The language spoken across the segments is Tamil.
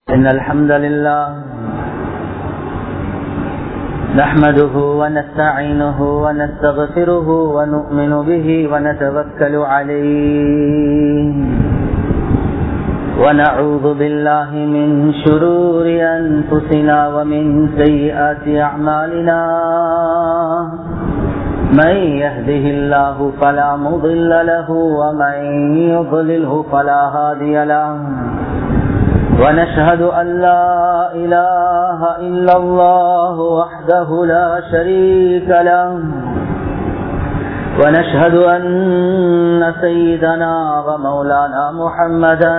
إن الحمد لله نحمده ونستعينه ونستغفره ونؤمن به ونتوكل عليه ونعوذ بالله من شرور أنفسنا ومن سيئات أعمالنا من يهده الله فلا مضل له ومن يضلله فلا هادي له ونشهد أن لا إله إلا الله وحده لا شريك له ونشهد أن سيدنا ومولانا محمدا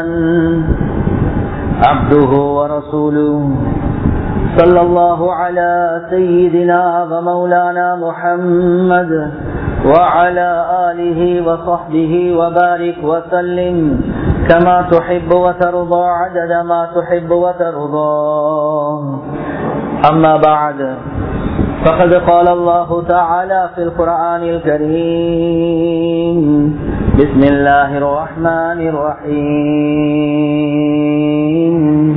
عبده ورسوله صلى الله على سيدنا ومولانا محمد وعلى آله وصحبه وبارك وسلم كما تحب وترضى عدد ما تحب وترضى أما بعد فقد قال الله تعالى في القرآن الكريم بسم الله الرحمن الرحيم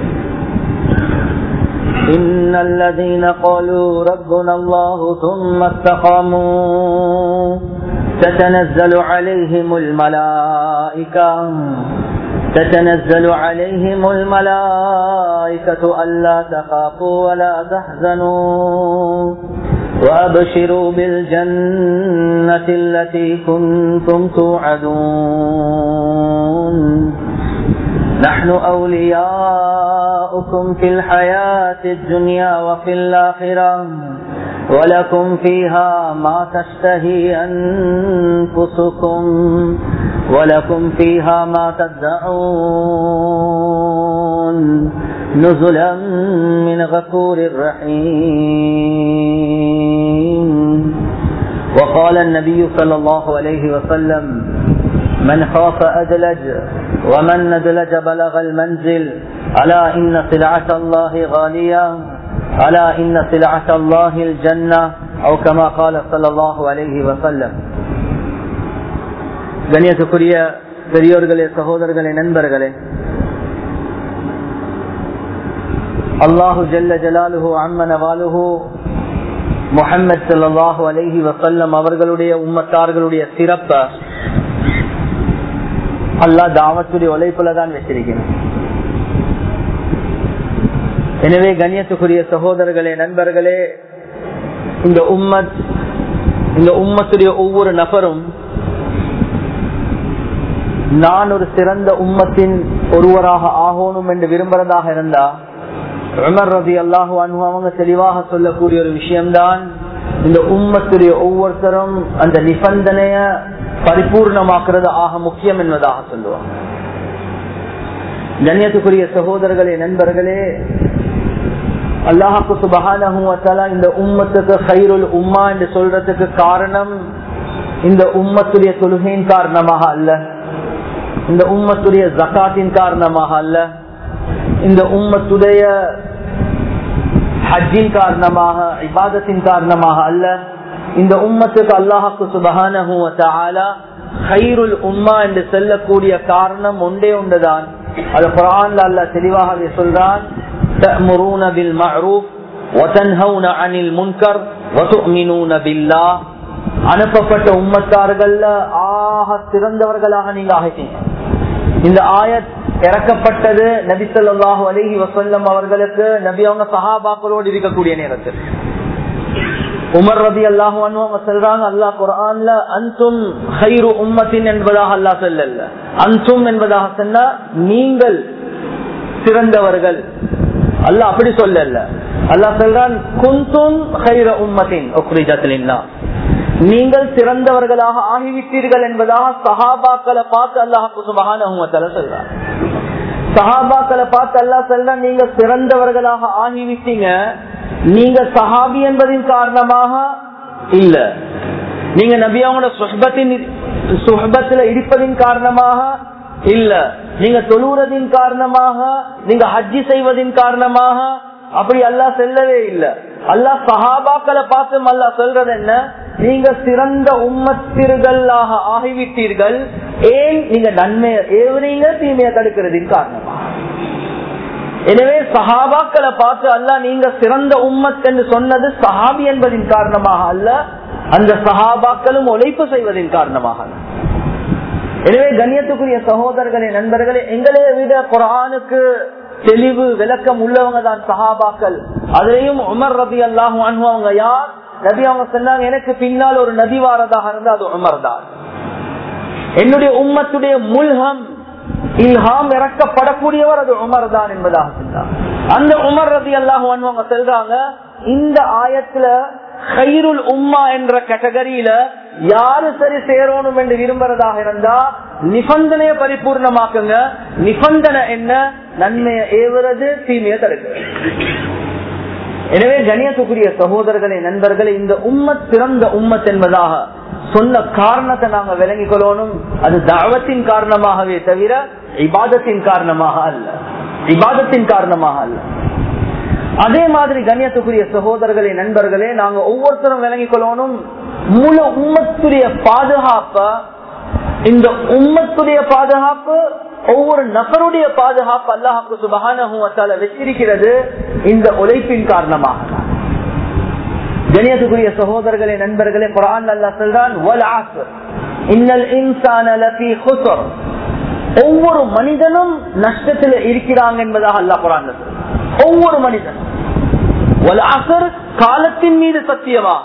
إن الذين قالوا ربنا الله ثم استقاموا تتنزل عليهم الملائكة تتنزل عليهم الملائكة ألا تخافوا ولا تحزنوا وأبشروا بالجنة التي كنتم توعدون نحن أولياؤكم في الحياة الدنيا وفي الآخرة ولكم فيها ما تشتهي أنفسكم ولكم فيها ما تدعون نزلا من غفور رحيم وقال النبي صلى الله عليه وسلم من خاف أدلج ومن ندلج بلغ المنزل ألا إن سلعة الله غالية ألا إن سلعة الله الجنة أو كما قال صلى الله عليه وسلم கண்ணியத்துக்குரிய பெரியோர்களே சகோதரர்களே நண்பர்களே அல்லாஹு ஜல்ல ஜலாலுஹு அம்மன வாலுஹு முஹம்மது சல்லாஹூ அலஹி வசல்லம் அவர்களுடைய உம்மத்தார்களுடைய சிறப்ப அல்லா தாவத்துடைய உழைப்புல தான் வச்சிருக்கிறேன் எனவே கண்ணியத்துக்குரிய சகோதரர்களே நண்பர்களே இந்த உம்மத் இந்த உம்மத்துடைய ஒவ்வொரு நபரும் நான் ஒரு சிறந்த உம்மத்தின் ஒருவராக ஆகணும் என்று விரும்புறதாக இருந்தா உமர் ரதி அல்லாஹு அவங்க தெளிவாக சொல்லக்கூடிய ஒரு விஷயம்தான் இந்த உம்மத்துடைய ஒவ்வொருத்தரும் அந்த நிபந்தனைய பரிபூர்ணமாக்குறது ஆக முக்கியம் என்பதாக சொல்லுவாங்க கண்ணியத்துக்குரிய சகோதரர்களே நண்பர்களே அல்லாஹாக்கு சுபகான இந்த உம்மத்துக்கு ஹைருல் உம்மா என்று சொல்றதுக்கு காரணம் இந்த உம்மத்துடைய தொழுகையின் காரணமாக அல்ல இந்த உம்மத்துடைய ஜக்காத்தின் காரணமாக அல்ல இந்த உம்மத்துடைய ஹஜ்ஜின் காரணமாக இபாதத்தின் காரணமாக அல்ல இந்த உம்மத்துக்கு அல்லாஹாக்கு சுபகான ஹைருல் உம்மா என்று செல்லக்கூடிய காரணம் ஒன்றே ஒன்றுதான் அது குரான்ல அல்ல தெளிவாக சொல்றான் تأمرون بالمعروف وتنهون عن المنكر وتؤمنون بالله அனுப்பப்பட்ட உம்மத்தார்கள்ல ஆக சிறந்தவர்களாக நீங்க ஆகிட்டீங்க இந்த ஆயத் இறக்கப்பட்டது நபி சொல்லாஹு அலஹி வசல்லம் அவர்களுக்கு நபி அவங்க சஹாபாக்களோடு இருக்கக்கூடிய நேரத்தில் உமர் ரபி அல்லாஹு அவங்க சொல்றாங்க அல்லாஹ் குரான்ல அன்தும் ஹைரு உம்மத்தின் என்பதாக அல்லாஹ் சொல்லல அன்தும் என்பதாக சொன்னா நீங்கள் சிறந்தவர்கள் அல்லாஹ் அப்படி சொல்லல அல்லாஹ் சொல்றான் குந்தும் ஹைர உம்மத்தின் நீங்கள் சிறந்தவர்களாக ஆகிவிட்டீர்கள் என்பதாக சஹாபாக்களை பார்த்து அல்லாஹு சுபகான சொல்றான் சஹாபாக்களை பார்த்து அல்லாஹ் சொல்றான் நீங்க சிறந்தவர்களாக ஆகிவிட்டீங்க நீங்க சஹாபி என்பதின் காரணமாக இல்ல நீங்க நபியாவோட சுஹபத்தின் சுஹபத்துல இருப்பதின் காரணமாக இல்ல நீங்க தொழுறதின் காரணமாக நீங்க ஹஜ்ஜி செய்வதின் காரணமாக அப்படி அல்லா செல்லவே இல்ல அல்லா சஹாபாக்களை பார்த்து அல்லா சொல்றது என்ன நீங்க சிறந்த உம்மத்திர்களாக ஆகிவிட்டீர்கள் ஏன் நீங்க நன்மையை ஏவுறீங்க தீமையை தடுக்கிறதின் காரணமா எனவே சஹாபாக்களை பார்த்து அல்ல நீங்க சிறந்த உம்மத் என்று சொன்னது சஹாபி என்பதின் காரணமாக அல்ல அந்த சஹாபாக்களும் உழைப்பு செய்வதின் காரணமாக அல்ல. எனவே கண்ணியத்துக்குரிய சகோதரர்களே நண்பர்களே எங்களை விட குரானுக்கு தெளிவு விளக்கம் உள்ளவங்க தான் சஹாபாக்கள் அதுலயும் உமர் ரபி அல்லாஹ் அவங்க யார் நபி அவங்க சொன்னாங்க எனக்கு பின்னால் ஒரு நதி வாரதாக இருந்தா அது உமர் தான் என்னுடைய உம்மத்துடைய முல்ஹம் இல்ஹாம் இறக்கப்படக்கூடியவர் அது உமர் தான் என்பதாக சொன்னார் அந்த உமர் ரதி அல்லாஹ் அவங்க சொல்றாங்க இந்த ஆயத்துல கயிறுல் உம்மா என்ற கேட்டகரியில யாரு சரி சேரணும் என்று விரும்புறதாக இருந்தா நிபந்தனைய பரிபூர்ணமாக்குங்க நிபந்தனை என்ன நன்மையை ஏவுறது தீமையை தடுக்கிறது எனவே கணியத்துக்குரிய சகோதரர்களே நண்பர்களே இந்த உம்மத் சிறந்த உம்மத் என்பதாக சொன்ன காரணத்தை நாங்க விளங்கிக் கொள்ளணும் அது தாவத்தின் காரணமாகவே தவிர இபாதத்தின் காரணமாக அல்ல இபாதத்தின் காரணமாக அல்ல அதே மாதிரி கண்ணியத்துக்குரிய சகோதரர்களே நண்பர்களே நாங்க ஒவ்வொருத்தரும் விளங்கிக் கொள்ளணும் முழு உம்மத்துடைய பாதுகாப்ப இந்த உம்மத்துடைய பாதுகாப்பு ஒவ்வொரு நபருடைய பாதுகாப்பு அல்லாஹாக்கு சுபகான வச்சிருக்கிறது இந்த உழைப்பின் காரணமாக கணியத்துக்குரிய சகோதரர்களே நண்பர்களே குரான் அல்லா சொல்றான் இன்னல் இன்சான ஒவ்வொரு மனிதனும் நஷ்டத்தில் இருக்கிறாங்க என்பதாக அல்லா குரான் ஒவ்வொரு மனிதனும் காலத்தின் மீது சத்தியமாக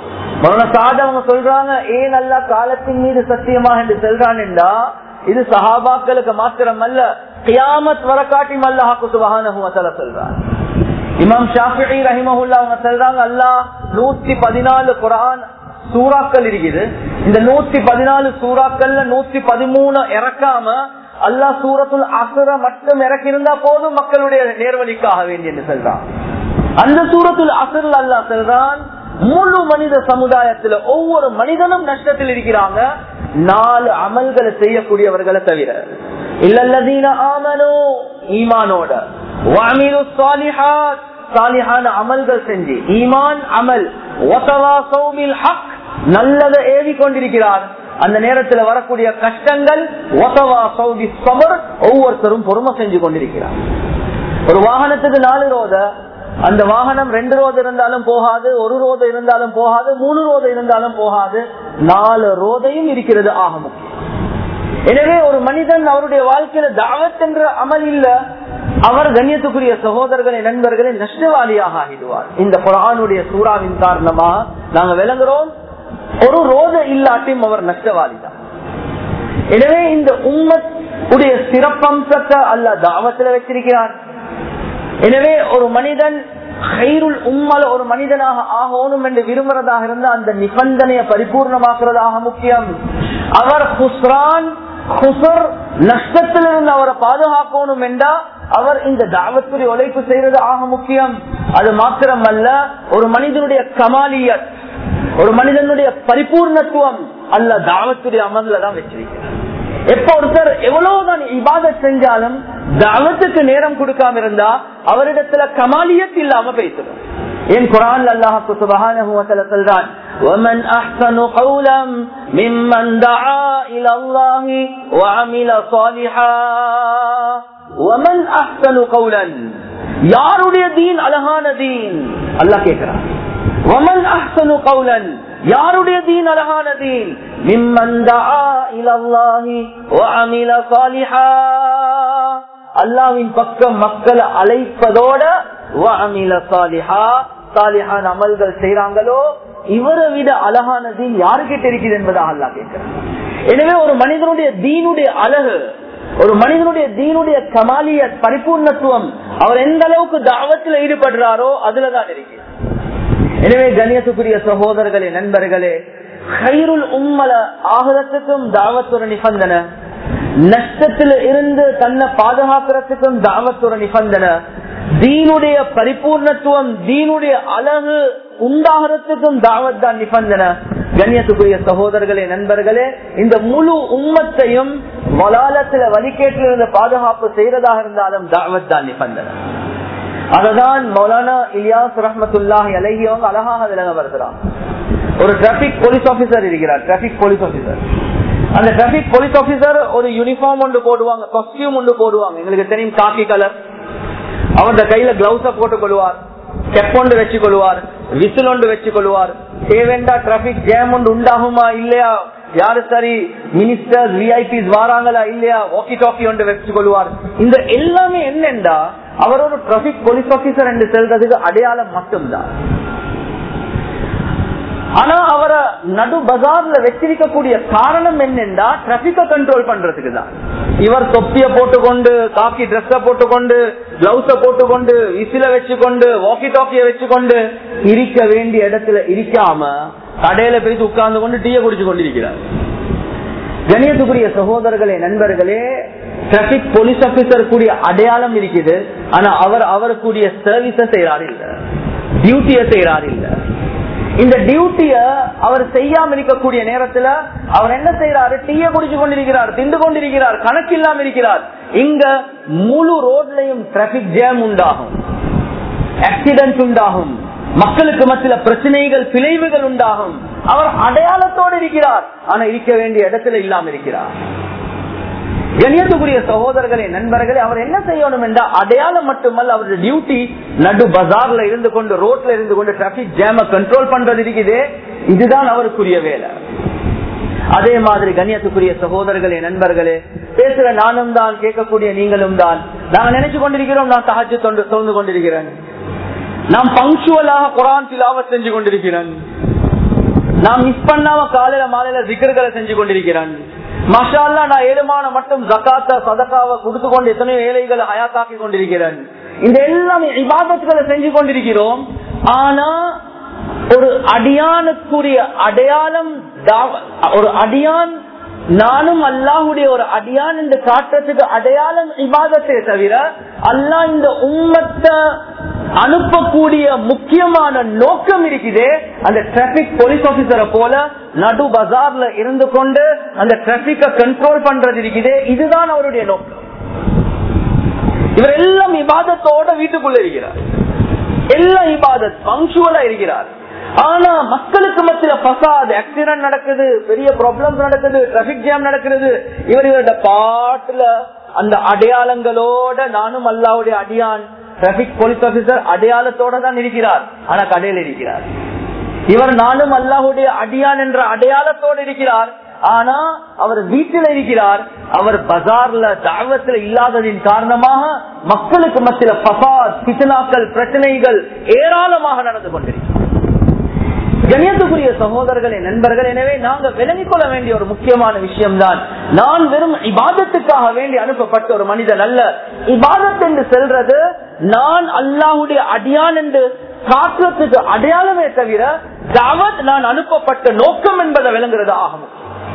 அவங்க சொல்றாங்க ஏன் அல்லா காலத்தின் மீது சத்தியமாக என்று சொல்றான் என்றா இது சஹாபாக்களுக்கு மாத்திரம் அல்ல கியாமத் வரக்காட்டி அல்லாஹாக்கு சுபகான சொல்றான் இமாம் ஷாஃபி ரஹிமஹுல்லா அவங்க சொல்றாங்க அல்லாஹ் நூத்தி பதினாலு குரான் சூறாக்கள் இருக்குது இந்த நூத்தி பதினாலு சூறாக்கள்ல நூத்தி பதிமூணு இறக்காம அல்லா சூரத்துல் அசுர மட்டும் இறக்கிருந்தா போதும் மக்களுடைய நேர்வழிக்காக வேண்டி என்று சொல்றான் அந்த சூரத்துல் அசுரில் அல்லா சொல்றான் முழு மனித சமுதாயத்துல ஒவ்வொரு மனிதனும் நஷ்டத்தில் இருக்கிறாங்க நாலு அமல்களை செய்யக்கூடியவர்களை தவிர இல்லல்லதீன ஆமனோ ஈமானோட வாமிலு சாலிஹாத் சாலிஹான அமல்கள் செஞ்சு ஈமான் அமல் ஒத்தவாசௌமில் ஹக் நல்லதை ஏவி கொண்டிருக்கிறார் அந்த நேரத்துல வரக்கூடிய கஷ்டங்கள் ஒத்தவா சௌதி சபர் ஒவ்வொருத்தரும் பொறுமை செஞ்சு கொண்டிருக்கிறார் ஒரு வாகனத்துக்கு நாலு ரோத அந்த வாகனம் ரெண்டு ரோது இருந்தாலும் போகாது ஒரு ரோது இருந்தாலும் போகாது மூணு ரோது இருந்தாலும் போகாது நாலு ரோதையும் இருக்கிறது ஆக முக்கியம் எனவே ஒரு மனிதன் அவருடைய வாழ்க்கையில தாவத் என்ற அமல் இல்ல அவர் கண்ணியத்துக்குரிய சகோதரர்களை நண்பர்களை நஷ்டவாளியாக ஆகிடுவார் இந்த குரானுடைய சூறாவின் காரணமா நாங்க விளங்குறோம் ஒரு ரோத இல்லாட்டியும் அவர் நஷ்டவாளி தான் எனவே இந்த உம்மத் உடைய சிறப்பம்சத்தை அல்ல தாவத்துல வச்சிருக்கிறார் எனவே ஒரு மனிதன் ஹைருல் உம்மல ஒரு மனிதனாக ஆகணும் என்று விரும்புறதாக இருந்தா அந்த நிபந்தனையை பரிபூர்ணமாக்குறதாக முக்கியம் அவர் ஹுஸ்ரான் ஹுசர் நஷ்டத்திலிருந்து அவரை பாதுகாக்கணும் என்றா அவர் இந்த தாவத்துடைய உழைப்பு செய்யறது ஆக முக்கியம் அது மாத்திரம் அல்ல ஒரு மனிதனுடைய கமாலியத் ஒரு மனிதனுடைய பரிபூர்ணத்துவம் அல்ல தாவத்துடைய அமல்ல தான் வச்சிருக்கிறார் எப்ப ஒருத்தர் எவ்வளவுதான் இபாத செஞ்சாலும் தாவத்துக்கு நேரம் கொடுக்காம இருந்தா அவரிடத்துல கமாலியத் இல்லாம பேசுறோம் என் குரான் அல்லாஹு சுபஹானஹு வ தஆலா சொல்றான் ومن احسن قولا ممن دعا الى الله وعمل صالحا ومن احسن قولا யாருடைய தீன் அழகான தீன் அல்லாஹ் கேக்குறான் ومن احسن قولا யாருடைய தீன் அழகான தீன் மிம்மன் دعا الى الله وعمل صالحا அல்லாவின் பக்கம் மக்களை அழைப்பதோட சாலிஹான் அமல்கள் செய்யறாங்களோ இவரை விட அழகான தீன் யாருக்கிட்ட இருக்குது என்பதாக அல்லா கேட்கிறார் எனவே ஒரு மனிதனுடைய தீனுடைய அழகு ஒரு மனிதனுடைய தீனுடைய கமாலிய பரிபூர்ணத்துவம் அவர் எந்த அளவுக்கு தாவத்தில் ஈடுபடுறாரோ அதுலதான் இருக்கு எனவே கணியத்துக்குரிய சகோதரர்களே நண்பர்களே ஹைருல் உம்மல ஆகலத்துக்கும் தாவத்துற நிபந்தனை நஷ்டத்தில் இருந்து தன்னை பாதுகாக்கிறதுக்கும் தாவத்துற நிபந்தனை தீனுடைய பரிபூர்ணத்துவம் தீனுடைய அழகு உண்டாகிறதுக்கும் தாவத் தான் நிபந்தனை கண்ணியத்துக்குரிய சகோதரர்களே நண்பர்களே இந்த முழு உம்மத்தையும் வலாலத்துல வழிகேட்டிலிருந்து பாதுகாப்பு செய்யறதாக இருந்தாலும் தாவத் தான் நிபந்தனை அததான் மௌலானா இலியாஸ் ரஹமத்துல்லாஹி அலஹி அவங்க அழகாக விளங்கப்படுத்துறான் ஒரு டிராபிக் போலீஸ் ஆபீசர் இருக்கிறார் டிராபிக் போலீஸ் ஆபீசர் அந்த டிராபிக் போலீஸ் ஆபீசர் ஒரு யூனிஃபார்ம் ஒன்று போடுவாங்க காஸ்டியூம் ஒன்று போடுவாங்க எங்களுக்கு தெரியும் காக்கி கலர் அவருடைய கையில கிளவுஸ போட்டுக் கொள்வார் ஸ்டெப் ஒன்று வச்சு கொள்வார் விசில் ஒன்று வச்சு கொள்வார் தேவேண்டா டிராபிக் ஜேம் ஒன்று உண்டாகுமா இல்லையா யாரு சரி மினிஸ்டர் விஐபிஸ் வாராங்களா இல்லையா வாக்கி டாக்கி ஒன்று வச்சு கொள்வார் இந்த எல்லாமே என்னண்டா அவர் ஒரு டிராபிக் போலீஸ் ஆபீசர் என்று செல்றதுக்கு அடையாளம் மட்டும்தான் ஆனா அவரை நடு பஜார்ல வச்சிருக்கக்கூடிய காரணம் என்னென்றா டிராபிக்க கண்ட்ரோல் பண்றதுக்கு தான் இவர் தொப்பிய போட்டுக்கொண்டு காக்கி ட்ரெஸ்ஸ போட்டுக்கொண்டு பிளவுஸ போட்டுக்கொண்டு விசில வச்சுக்கொண்டு வாக்கி டாக்கிய வச்சுக்கொண்டு இருக்க வேண்டிய இடத்துல இருக்காம கடையில போயிட்டு உட்கார்ந்து கொண்டு டீய குடிச்சு கொண்டிருக்கிறார் கணியத்துக்குரிய சகோதரர்களே நண்பர்களே டிராபிக் போலீஸ் ஆபீசர் கூடிய அடையாளம் இருக்குது ஆனா அவர் அவருக்குரிய சர்வீஸ செய்யறாரு இல்ல டியூட்டிய செய்யறாரு இல்ல இந்த டியூட்டிய அவர் செய்யாம இருக்கக்கூடிய நேரத்துல அவர் என்ன செய்யறாரு டீய குடிச்சு கொண்டிருக்கிறார் திண்டு கொண்டிருக்கிறார் கணக்கு இல்லாம இருக்கிறார் இங்க முழு ரோட்லயும் டிராபிக் ஜேம் உண்டாகும் ஆக்சிடென்ட் உண்டாகும் மக்களுக்கு மத்தியில பிரச்சனைகள் பிழைவுகள் உண்டாகும் அவர் அடையாளத்தோடு இருக்கிறார் ஆனா இருக்க வேண்டிய இடத்துல இல்லாம இருக்கிறார் கணியத்துக்குரிய சகோதரர்களே நண்பர்களே அவர் என்ன செய்யணும் என்றால் அடையாளம் மட்டுமல்ல அவருடைய டியூட்டி நடு பஜார்ல இருந்து கொண்டு ரோட்ல இருந்து கொண்டு டிராபிக் ஜாம கண்ட்ரோல் பண்றது இருக்குது இதுதான் அவருக்குரிய வேலை அதே மாதிரி கண்ணியத்துக்குரிய சகோதரர்களே நண்பர்களே பேசுற நானும் தான் கேட்கக்கூடிய நீங்களும் தான் நாங்க நினைச்சு கொண்டிருக்கிறோம் நான் தகச்சு தொண்டு தோந்து கொண்டிருக்கிறேன் நாம் பங்க்சுவலாக குரான் திலாவ செஞ்சு கொண்டிருக்கிறேன் நான் மிஸ் பண்ணாம காலையில மாலையில சிக்கர்களை செஞ்சு கொண்டிருக்கிறேன் மஷால்லா நான் ஏழுமான மட்டும் ஜக்காத்த சதக்காவை கொடுத்து கொண்டு எத்தனையோ ஏழைகளை ஹயாத்தாக்கி கொண்டிருக்கிறேன் இந்த எல்லாமே இபாதத்துகளை செஞ்சு கொண்டிருக்கிறோம் ஆனா ஒரு அடியானுக்குரிய அடையாளம் ஒரு அடியான் நானும் அல்லாஹுடைய ஒரு அடியான் என்று காட்டுறதுக்கு அடையாளம் இபாதத்தை தவிர அல்லாஹ் இந்த உம்மத்தை அனுப்பக்கூடிய முக்கியமான நோக்கம் இருக்குதே அந்த டிராபிக் போலீஸ் ஆபீசரை போல நடு பஜார்ல இருந்து கொண்டு அந்த டிராபிக்க கண்ட்ரோல் பண்றது இருக்குதே இதுதான் அவருடைய நோக்கம் இவர் எல்லாம் இபாதத்தோட வீட்டுக்குள்ள இருக்கிறார் எல்லாம் இபாதத் பங்க்சுவலா இருக்கிறார் ஆனா மக்களுக்கு மத்தியில பசாத் ஆக்சிடென்ட் நடக்குது பெரிய ப்ராப்ளம் நடக்குது டிராபிக் ஜாம் நடக்கிறது இவர் இவரோட பாட்டுல அந்த அடையாளங்களோட நானும் அல்லாவுடைய அடியான் டிராபிக் போலீஸ் ஆபீசர் அடையாளத்தோட தான் இருக்கிறார் ஆனா கடையில் இருக்கிறார் இவர் நானும் அல்லாஹுடைய அடியான் என்ற அடையாளத்தோடு இருக்கிறார் ஆனா அவர் வீட்டில் இருக்கிறார் அவர் பஜார்ல தாவத்துல இல்லாததின் காரணமாக மக்களுக்கு மத்தியில பசாத் பித்தனாக்கள் பிரச்சனைகள் ஏராளமாக நடந்து கொண்டிருக்கிறார் கணியத்துக்குரிய சகோதரர்களே நண்பர்கள் எனவே நாங்க விளங்கிக் கொள்ள வேண்டிய ஒரு முக்கியமான விஷயம் தான் நான் வெறும் இபாதத்துக்காக வேண்டி அனுப்பப்பட்ட ஒரு மனிதன் அல்ல இபாதத் என்று செல்றது நான் அல்லாஹுடைய அடியான் என்று காட்டுறதுக்கு அடையாளமே தவிர தாவத் நான் அனுப்பப்பட்ட நோக்கம் என்பதை விளங்குறது ஆகும்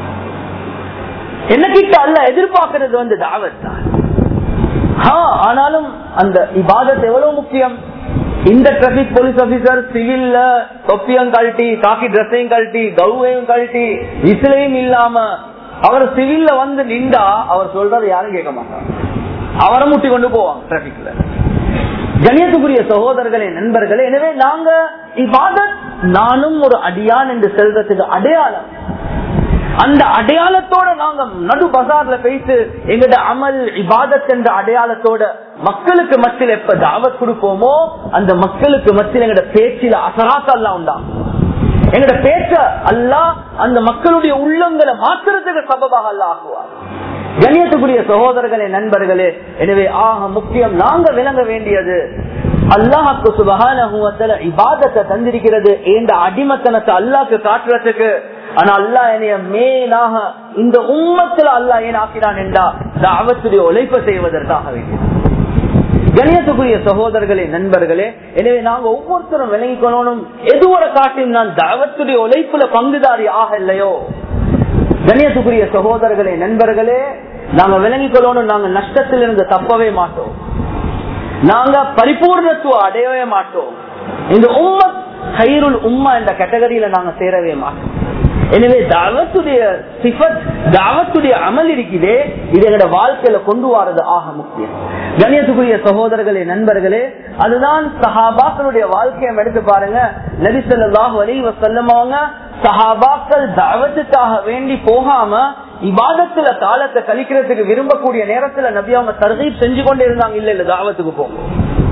என்ன கிட்ட அல்ல எதிர்பார்க்கிறது வந்து தாவத் தான் ஆனாலும் அந்த இபாதத் எவ்வளவு முக்கியம் இந்த டிராபிக் போலீஸ் ஆபீசர் சிவில்ல தொப்பியும் கழட்டி காக்கி ட்ரெஸ்ஸையும் கழட்டி கவுவையும் கழட்டி விசிலையும் இல்லாம அவர் சிவில்ல வந்து நின்றா அவர் சொல்றது யாரும் கேட்க மாட்டார் அவரை முட்டி கொண்டு போவாங்க டிராபிக்ல கணியத்துக்குரிய சகோதரர்களே நண்பர்களே எனவே நாங்க இவ்வாதத் நானும் ஒரு அடியான் என்று செல்றதுக்கு அடையாளம் அந்த அடையாளத்தோட நாங்க நடு பசார்ல பேசி எங்கட அமல் இபாதத் என்ற அடையாளத்தோட மக்களுக்கு மத்தியில் எப்ப தாவத் கொடுப்போமோ அந்த மக்களுக்கு மத்தியில் எங்கட பேச்சில அசராத்த எல்லாம் உண்டாகும் எங்கட பேச்ச அல்லா அந்த மக்களுடைய உள்ளங்களை மாற்றுறதுக்கு சபபாக அல்ல ஆகுவார் கணியத்துக்குரிய சகோதரர்களே நண்பர்களே எனவே ஆக முக்கியம் நாங்க விளங்க வேண்டியது அல்லாஹுக்கு சுபகான இபாதத்தை தந்திருக்கிறது இந்த அடிமத்தனத்தை அல்லாக்கு காட்டுறதுக்கு ஆனா அல்லா என்னைய மேலாக இந்த உம்மத்துல அல்லா ஏன் ஆக்கிறான் என்றா தாவத்துடைய உழைப்பை செய்வதற்காக வேண்டியது கணியத்துக்குரிய சகோதரர்களே நண்பர்களே எனவே நாங்க ஒவ்வொருத்தரும் விளங்கிக்கொள்ளணும் எதுவரை காட்டியும் நான் தாவத்துடைய உழைப்புல பங்குதாரி ஆக இல்லையோ கணியத்துக்குரிய சகோதரர்களே நண்பர்களே நாங்க விளங்கிக் கொள்ளணும் நாங்க நஷ்டத்தில் இருந்து தப்பவே மாட்டோம் நாங்க பரிபூர்ணத்துவ அடையவே மாட்டோம் இந்த உம்ம கயிறுல் உம்மா என்ற கேட்டகரியில நாங்க சேரவே மாட்டோம் எனவே தாவத்துடைய சிபத் தாவத்துடைய அமல் இருக்குதே இது எங்களோட வாழ்க்கையில கொண்டு வரது ஆக முக்கியம் கணியத்துக்குரிய சகோதரர்களே நண்பர்களே அதுதான் சஹாபாக்களுடைய வாழ்க்கையை எடுத்து பாருங்க நரிசல்லாஹ் வலி வசல்லமாங்க சஹாபாக்கள் தாவத்துக்காக வேண்டி போகாம இபாதத்துல காலத்தை கழிக்கிறதுக்கு விரும்பக்கூடிய நேரத்துல நபி அவங்க தர்கீப் செஞ்சு கொண்டே இருந்தாங்க இல்ல இல்ல தாவத்துக்கு போகும்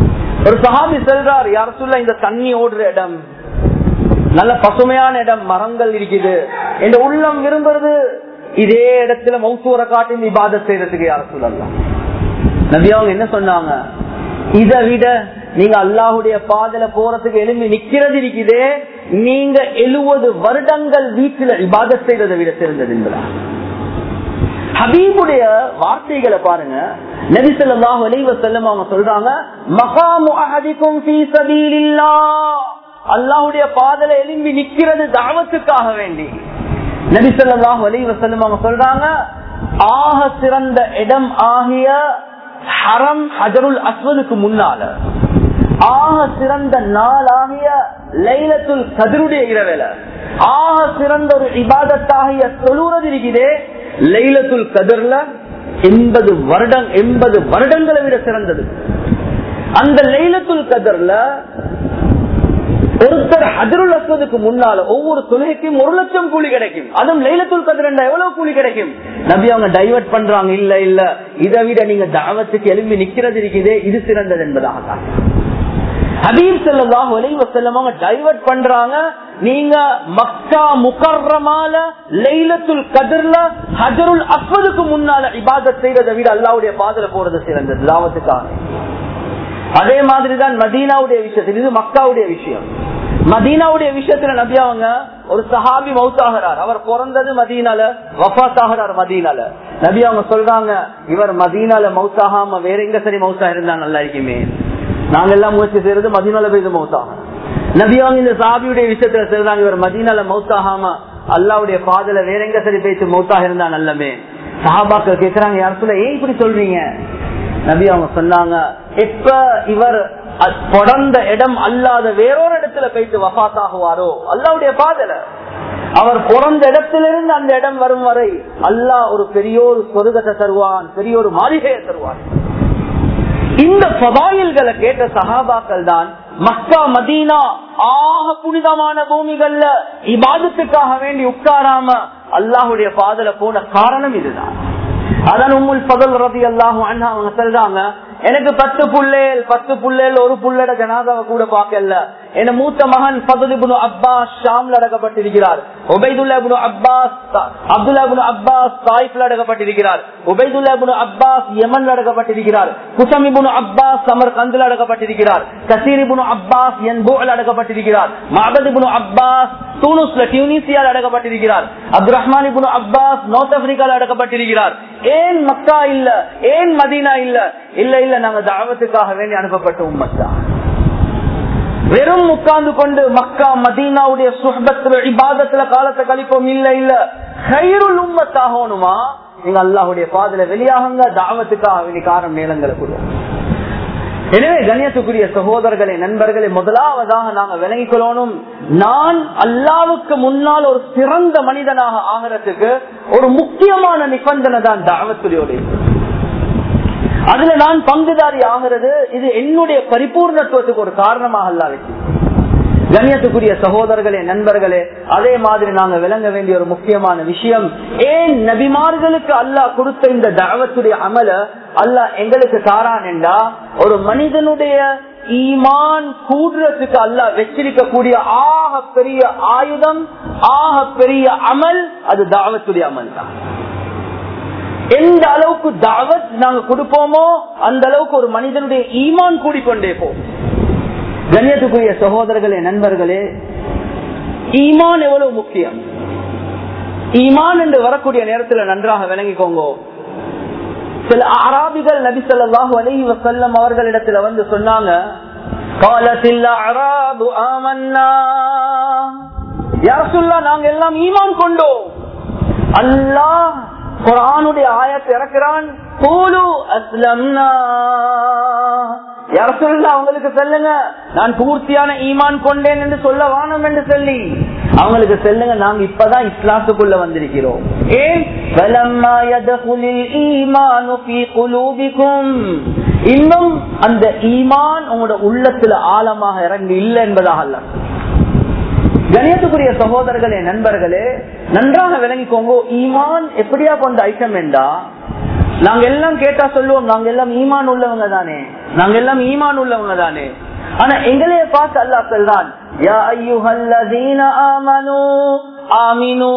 ஒரு சஹாபி செல்றார் யார சொல்ல இந்த தண்ணி ஓடுற இடம் நல்ல பசுமையான இடம் மரங்கள் இருக்குது என் உள்ளம் விரும்புறது இதே இடத்துல மௌசூர காட்டி இபாதத் செய்யறதுக்கு யார சொல்லலாம் நபி அவங்க என்ன சொன்னாங்க இதை விட நீங்க அல்லாஹுடைய பாதல போறதுக்கு எழும்பி நிக்கிறது இருக்குதே நீங்க எழுபது வருடங்கள் வீட்டுல இபாதத் செய்யறதை விட சிறந்தது என்பதா ஹபீபுடைய வார்த்தைகளை பாருங்க நபி ஸல்லல்லாஹு அலைஹி வஸல்லம் அவங்க சொல்றாங்க மகாமு அஹதிக்கும் ஃபீ சபீலில்லாஹ் அல்லாஹ்வுடைய பாதல எழும்பி நிக்கிறது தாவத்துக்காக வேண்டி நபி ஸல்லல்லாஹு அலைஹி வஸல்லம் அவங்க சொல்றாங்க ஆக சிறந்த இடம் ஆகிய ஹரம் ஹஜருல் அஸ்வதுக்கு முன்னால ஆக சிறந்த நாளாகிய லைலத்துல் கதிருடைய இரவேல ஆக சிறந்த ஒரு இபாதத்தாகிய தொழுறது இருக்குதே லைலத்துல் கதிர்ல எண்பது வருடம் எண்பது வருடங்களை விட சிறந்தது அந்த லைலத்துல் கதர்ல ஒருத்தர் ஹஜருல் அஸ்வதுக்கு முன்னால ஒவ்வொரு தொழுகைக்கும் ஒரு லட்சம் கூலி கிடைக்கும் அதுவும் லைலத்துல் கதிர் எவ்வளவு கூலி கிடைக்கும் நபி அவங்க டைவர்ட் பண்றாங்க இல்ல இல்ல இதை விட நீங்க தாவத்துக்கு எழும்பி நிக்கிறது இருக்குதே இது சிறந்தது என்பதாக ஹபீப் செல்லாஹ் வலைவசல்லமாக டைவர்ட் பண்றாங்க நீங்க மக்கா முகர்றமால லைலத்துல் கதிர்ல ஹஜருல் அஸ்வதுக்கு முன்னால இபாதத் செய்யறதை விட அல்லாவுடைய பாதல போறது சிறந்தது தாவத்துக்காக அதே மாதிரிதான் மதீனாவுடைய விஷயத்தில் இது மக்காவுடைய விஷயம் மதீனாவுடைய விஷயத்துல நபி அவங்க ஒரு சஹாபி மவுத்தாகிறார் அவர் பிறந்தது மதீனால வஃத் ஆகிறார் மதீனால நபி அவங்க சொல்றாங்க இவர் மதீனால மவுத்தாகாம வேற எங்க சரி மவுத்தா இருந்தா நல்லா இருக்குமே நாங்க எல்லாம் முயற்சி செய்யறது மதீனால போய் மவுத்தாக நபி அவங்க இந்த சாபியுடைய விஷயத்துல சொல்றாங்க இவர் மதீனால மவுத்தாகாம அல்லாவுடைய பாதல வேற எங்க சரி பேச்சு மவுத்தாக இருந்தா நல்லமே சஹாபாக்கள் கேக்குறாங்க யார் சொல்ல ஏன் இப்படி சொல்றீங்க நபி அவங்க சொன்னாங்க எப்ப இவர் தொடர்ந்த இடம் அல்லாத வேறொரு இடத்துல போயிட்டு வபாத்தாகுவாரோ அல்லாவுடைய பாதல அவர் பிறந்த இடத்திலிருந்து அந்த இடம் வரும் வரை அல்லாஹ் ஒரு பெரிய ஒரு சொருகத்தை தருவான் பெரிய ஒரு மாளிகையை தருவான் இந்த பதாயில்களை கேட்ட சகாபாக்கள் தான் மக்கா மதீனா ஆக புனிதமான பூமிகள்ல இபாதத்துக்காக வேண்டி உட்காராம அல்லாஹுடைய பாதல போன காரணம் இதுதான் அதான் உம்முல் பதல் ரதி அல்லாஹும் அண்ணா அவங்க சொல்றாங்க எனக்கு பத்து புள்ளேல் பத்து புள்ளேல் ஒரு புள்ளட ஜனாதாவை கூட பார்க்கல என் மூத்த மகன் பதுலிபுனு அப்பாஸ் ஷாம்ல அடக்கப்பட்டிருக்கிறார் உபைதுல்லாபுனு அப்பாஸ் அப்துல்லாபுனு அப்பாஸ் தாய்ஃப்ல அடக்கப்பட்டிருக்கிறார் உபைதுல்லாபுனு அப்பாஸ் யமன்ல அடக்கப்பட்டிருக்கிறார் குசமிபுனு அப்பாஸ் சமர் கந்தில் அடக்கப்பட்டிருக்கிறார் கசீரிபுனு அப்பாஸ் என்போல் அடக்கப்பட்டிருக்கிறார் மாபதிபுனு அப்பாஸ் தூனுஸ்ல டியூனிசியால் அடக்கப்பட்டிருக்கிறார் அப்துல் ரஹ்மான் இபுனு அப்பாஸ் நார்த் ஆப்பிரிக்கால அடக்கப்பட்டிருக்கிறார் ஏன் மக்கா இல்ல ஏன் மதீனா இல்ல இல்ல இல்ல நாங்க தாவத்துக்காக வேண்டி அனுப்பப்பட்ட உம்மத்தா வெறும் உட்கார்ந்து கொண்டு மக்கா மதீனாவுடைய சுஹபத்துல இபாதத்துல காலத்தை கழிப்போம் இல்ல இல்ல கயிறுள் உம்மத்தாகணுமா நீங்க அல்லாஹுடைய பாதல வெளியாகுங்க தாவத்துக்காக வேண்டி காரம் நேலங்களை கொடுவோம் எனவே கண்ணியத்துக்குரிய சகோதரர்களே நண்பர்களே முதலாவதாக நாங்க விளங்கிக் கொள்ளணும் நான் அல்லாவுக்கு முன்னால் ஒரு சிறந்த மனிதனாக ஆகிறதுக்கு ஒரு முக்கியமான நிபந்தனை தான் தாவத்துடைய அதுல நான் பங்குதாரி ஆகிறது இது என்னுடைய பரிபூர்ணத்துவத்துக்கு ஒரு காரணமாக அல்லாவிக்கு கண்ணியத்துக்குரிய சகோதரர்களே நண்பர்களே அதே மாதிரி நாங்க விளங்க வேண்டிய ஒரு முக்கியமான விஷயம் ஏன் நபிமார்களுக்கு அல்லாஹ் கொடுத்த இந்த தாவத்துடைய அமல அல்லாஹ் எங்களுக்கு தாரான் என்றா ஒரு மனிதனுடைய ஈமான் கூடுறதுக்கு அல்லாஹ் வச்சிருக்கக்கூடிய ஆக பெரிய ஆயுதம் ஆக பெரிய அமல் அது தாவத்துடைய அமல் தான் எந்த அளவுக்கு தாவத் நாங்க கொடுப்போமோ அந்த அளவுக்கு ஒரு மனிதனுடைய ஈமான் கூடிக்கொண்டே போகும் கண்ணியத்துக்குரிய சகோதரர்களே நண்பர்களே ஈமான் எவ்வளவு முக்கியம் ஈமான் என்று வரக்கூடிய நேரத்தில் நன்றாக விளங்கிக்கோங்க சில அராபிகள் நபி சொல்லாஹு அலஹி வசல்லம் அவர்களிடத்துல வந்து சொன்னாங்க நாங்க எல்லாம் ஈமான் கொண்டோம் அல்லாஹ் குரானுடைய ஆயத்தை இறக்குறான் அவங்களுக்கு சொல்லுங்க நான் பூர்த்தியான ஈமான் கொண்டேன் என்று சொல்ல வானம் என்று சொல்லி அவங்களுக்கு சொல்லுங்க நாங்க இப்பதான் இஸ்லாத்துக்குள்ள வந்திருக்கிறோம் ஏன் இன்னும் அந்த ஈமான் உங்களோட உள்ளத்துல ஆழமாக இறங்கி இல்லை என்பதாக அல்ல கணியத்துக்குரிய சகோதரர்களே நண்பர்களே நன்றாக விளங்கிக்கோங்க ஈமான் எப்படியா கொண்ட ஐட்டம் என்றா நாங்க எல்லாம் கேட்டா சொல்லுவோம் நாங்க எல்லாம் ஈமான் உள்ளவங்க தானே நாங்க எல்லாம் ஈமான் உள்ளவங்க தானே ஆனா எங்களைய பார்த்து அல்லா சொல்றான் யா ஐயுஹல்லதீன ஆமனு ஆமினு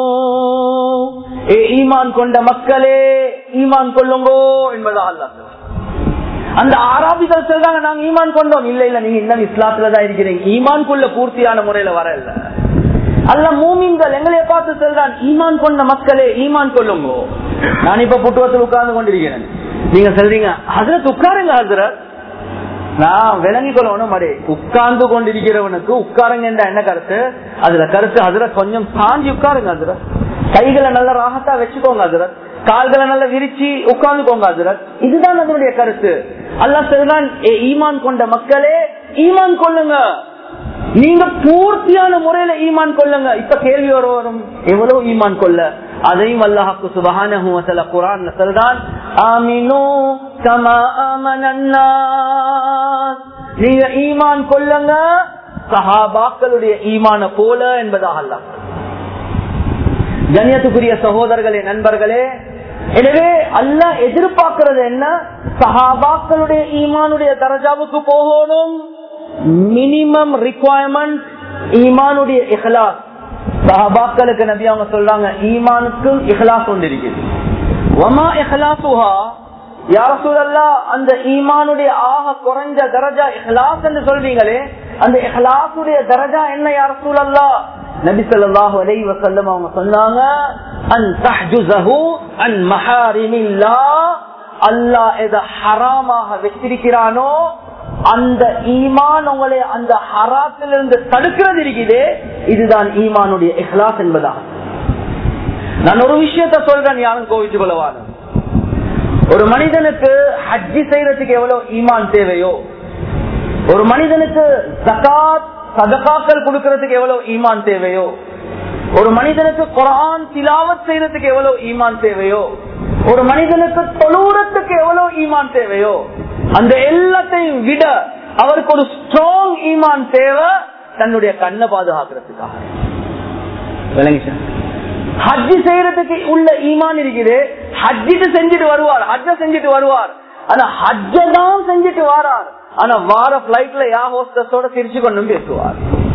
ஏ ஈமான் கொண்ட மக்களே ஈமான் கொள்ளுங்கோ என்பதா அல்லா சொல்றான் அந்த ஆராபிகள் சொல்றாங்க நாங்க ஈமான் கொண்டோம் இல்ல இல்ல நீங்க இன்னும் இஸ்லாத்துல தான் இருக்கிறீங்க ஈமான்குள்ள பூர்த்தியான முறையில வர இல்ல அல்ல மூமின்கள் எங்களைய பார்த்து சொல்றான் ஈமான் கொண்ட மக்களே ஈமான் கொள்ளுங்க நான் இப்ப புட்டுவத்தில் உட்கார்ந்து கொண்டிருக்கிறேன் நீங்க சொல்றீங்க ஹசரத் உட்காருங்க ஹசரத் நான் விளங்கி கொள்ளணும் மடே உட்கார்ந்து கொண்டிருக்கிறவனுக்கு உட்காருங்க என்ற என்ன கருத்து அதுல கருத்து ஹசரத் கொஞ்சம் சாஞ்சி உட்காருங்க ஹசரத் கைகளை நல்ல ராகத்தா வச்சுக்கோங்க ஹசரத் கால்களை நல்லா விரிச்சு உட்கார்ந்துக்கோங்க ஹசரத் இதுதான் அதனுடைய கருத்து அல்லா சொல்றான் "ஏ ஈமான் கொண்ட மக்களே ஈமான் கொள்ளுங்க நீங்க பூர்த்தியான முறையில ஈமான் கொள்ளுங்க இப்ப கேள்வி வர வரும் எவ்வளவு ஈமான் கொள்ள அதையும் அல்லாஹாக்கு சுபஹானஹு வ தஆலா குர்ஆன்ல சொல்றான் ஆமினு கமா ஆமனன்னாஸ் நீங்க ஈமான் கொள்ளுங்க சஹாபாக்களுடைய ஈமான போல என்பதாக அல்லாஹ் கண்ணியத்துக்குரிய சகோதரர்களே நண்பர்களே எனவே அல்லாஹ் எதிர்பார்க்கிறது என்ன சஹாபாக்களுடைய ஈமானுடைய தரஜாவுக்கு போகணும் மினிமம் ரிக்குவயர்மெண்ட் ஈமானுடைய இஹ்லாஸ் சஹாபாக்களுக்கு நபி அவங்க சொல்றாங்க ஈமானுக்கும் இஹ்லாஸ் ஒன்று இருக்குது ஒமா இஹ்லாசுஹா யார சூழல்லா அந்த ஈமானுடைய ஆக குறைஞ்ச தரஜா இஹ்லாஸ் என்று சொல்றீங்களே அந்த இஹ்லாசுடைய தரஜா என்ன யார சூழல்லா நபி ஸல்லல்லாஹு அலைஹி வஸல்லம் அவங்க சொன்னாங்க அன் தஹ்ஜுஸஹு அன் மஹாரிமில்லாஹ் அல்லாஹ் எதை ஹராமாக வச்சிருக்கிறானோ அந்த ஈமான் உங்களை அந்த ஹராத்திலிருந்து தடுக்கிறது இருக்குதே இதுதான் ஈமானுடைய இஹ்லாஸ் என்பதா நான் ஒரு விஷயத்த சொல்றேன் யாரும் கோவிச்சு கொள்ளவான ஒரு மனிதனுக்கு ஹஜ்ஜி செய்யறதுக்கு எவ்வளவு ஈமான் தேவையோ ஒரு மனிதனுக்கு ஜகாத் சதகாக்கள் கொடுக்கறதுக்கு எவ்வளவு ஈமான் தேவையோ ஒரு மனிதனுக்கு குரான் திலாவத் செய்யறதுக்கு எவ்வளவு ஈமான் தேவையோ ஒரு மனிதனுக்கு தொழுறதுக்கு எவ்வளவு ஈமான் தேவையோ அந்த எல்லாத்தையும் விட அவருக்கு ஒரு ஸ்ட்ராங் ஈமான் தேவை தன்னுடைய கண்ணை பாதுகாக்கிறதுக்காக விளங்கிச்சா ஹஜ்ஜி செய்யறதுக்கு உள்ள ஈமான் இருக்குது ஹஜ்ஜிட்டு செஞ்சுட்டு வருவார் ஹஜ்ஜ செஞ்சுட்டு வருவார் ஆனா ஹஜ்ஜ தான் செஞ்சுட்டு வாரார் ஆனா வார பிளைட்ல யா ஹோஸ்டஸோட சிரிச்சு கொண்டும் பேசுவார்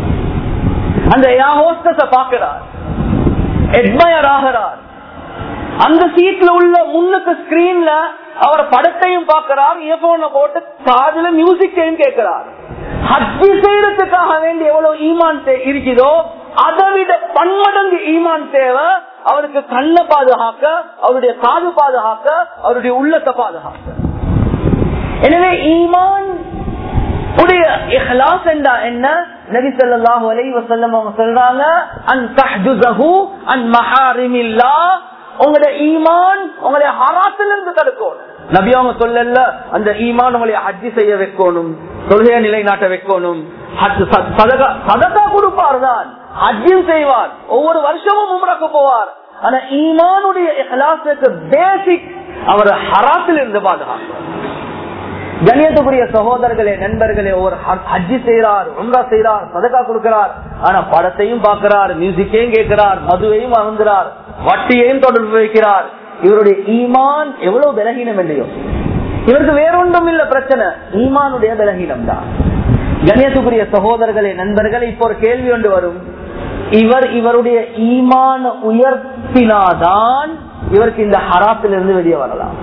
அந்த யா ஹோஸ்டஸ பாக்குறார் எட்மயர் ஆகிறார் அந்த சீட்ல உள்ள முன்னுக்கு ஸ்கிரீன்ல அவர் படத்தையும் பார்க்கிறார் இயர்போன போட்டு காதுல மியூசிக்கையும் கேட்கிறார் ஹஜ்ஜி செய்யறதுக்காக வேண்டி எவ்வளவு ஈமான் தே- இருக்குதோ அதை விட பன்மடங்கு ஈமான் தேவை அவருக்கு கண்ணை பாதுகாக்க அவருடைய காது பாதுகாக்க அவருடைய உள்ளத்தை பாதுகாக்க எனவே ஈமான் உடைய இஹ்லாஸ் என்றா என்ன நபி ஸல்லல்லாஹு அலைஹி வஸல்லம் அவங்க சொல்றாங்க அன் தஹ்ஜுஸஹு அன் மஹாரிமில்லாஹ் உங்களுடைய ஈமான் உங்களுடைய ஹராத்திலிருந்து தடுக்கணும் நபி அவங்க சொல்லல அந்த ஈமான் உங்களை ஹஜ்ஜி செய்ய வைக்கணும் தொழுகையை நிலைநாட்ட வைக்கணும் ஹஜ் ச- சதகா சதகா கொடுப்பார் தான் ஹஜ்ஜும் செய்வார் ஒவ்வொரு வருஷமும் உம்ரக்கு போவார் ஆனா ஈமானுடைய இஹ்லாஸுக்கு பேசிக் அவர் ஹராத்தில் இருந்து பாதுகாப்பார் கண்ணியத்துக்குரிய சகோதரர்களே நண்பர்களே ஒரு ஹ- ஹஜ்ஜி செய்யறார் உம்ரா செய்யறார் சதக்கா கொடுக்கிறார் ஆனா படத்தையும் பார்க்கிறார் மியூசிக்கையும் கேட்கிறார் மதுவையும் அருந்துறார் வட்டியையும் தொடர்பு வைக்கிறார் இவருடைய ஈமான் எவ்வளவு பலகீனம் இல்லையோ இவருக்கு வேறொன்றும் இல்ல பிரச்சனை ஈமானுடைய பலகீனம் தான் கண்ணியத்துக்குரிய சகோதரர்களே நண்பர்களே இப்போ ஒரு கேள்வி ஒன்று வரும் இவர் இவருடைய ஈமான உயர்த்தினாதான் இவருக்கு இந்த ஹராத்திலிருந்து வெளியே வரலாம்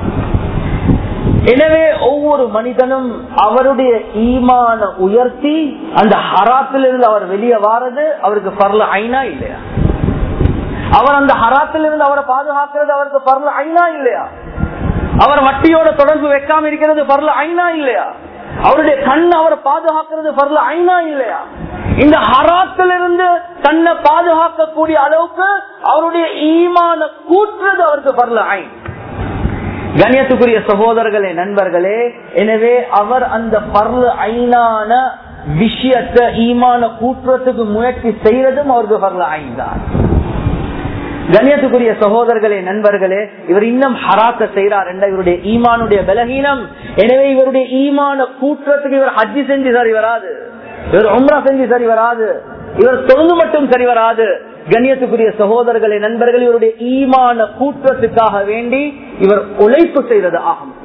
எனவே ஒவ்வொரு மனிதனும் அவருடைய ஈமான உயர்த்தி அந்த ஹராத்திலிருந்து அவர் வெளியே வாரது அவருக்கு பரல ஐனா இல்லையா அவர் அந்த ஹராத்திலிருந்து அவரை பாதுகாக்கிறது அவருக்கு பரல ஐனா இல்லையா அவர் வட்டியோட தொடர்பு வைக்காம இருக்கிறது பரல ஐனா இல்லையா அவருடைய கண் அவரை பாதுகாக்கிறது பரல ஐனா இல்லையா இந்த ஹராத்திலிருந்து தன்னை பாதுகாக்கக்கூடிய அளவுக்கு அவருடைய ஈமான கூற்றுறது அவருக்கு பரல ஐன் கண்ணியத்துக்குரிய சகோதரர்களே நண்பர்களே எனவே அவர் அந்த பர்ல ஐனான விஷயத்தை ஈமான கூட்டுறதுக்கு முயற்சி செய்யறதும் அவருக்கு பர்ல ஐன் தான் கண்ணியத்துக்குரிய சகோதரர்களே நண்பர்களே இவர் இன்னும் ஹராத்த செய்யறார் என்ற இவருடைய ஈமானுடைய பலகீனம் எனவே இவருடைய ஈமான கூட்டுறதுக்கு இவர் ஹஜ்ஜி செஞ்சு சரி வராது இவர் உம்ரா செஞ்சு சரி வராது இவர் தொழுது மட்டும் சரி வராது கண்ணியத்துக்குரிய சகோதரர்களை நண்பர்கள் இவருடைய ஈமான கூற்றத்துக்காக வேண்டி இவர் உழைப்பு செய்தது ஆகும்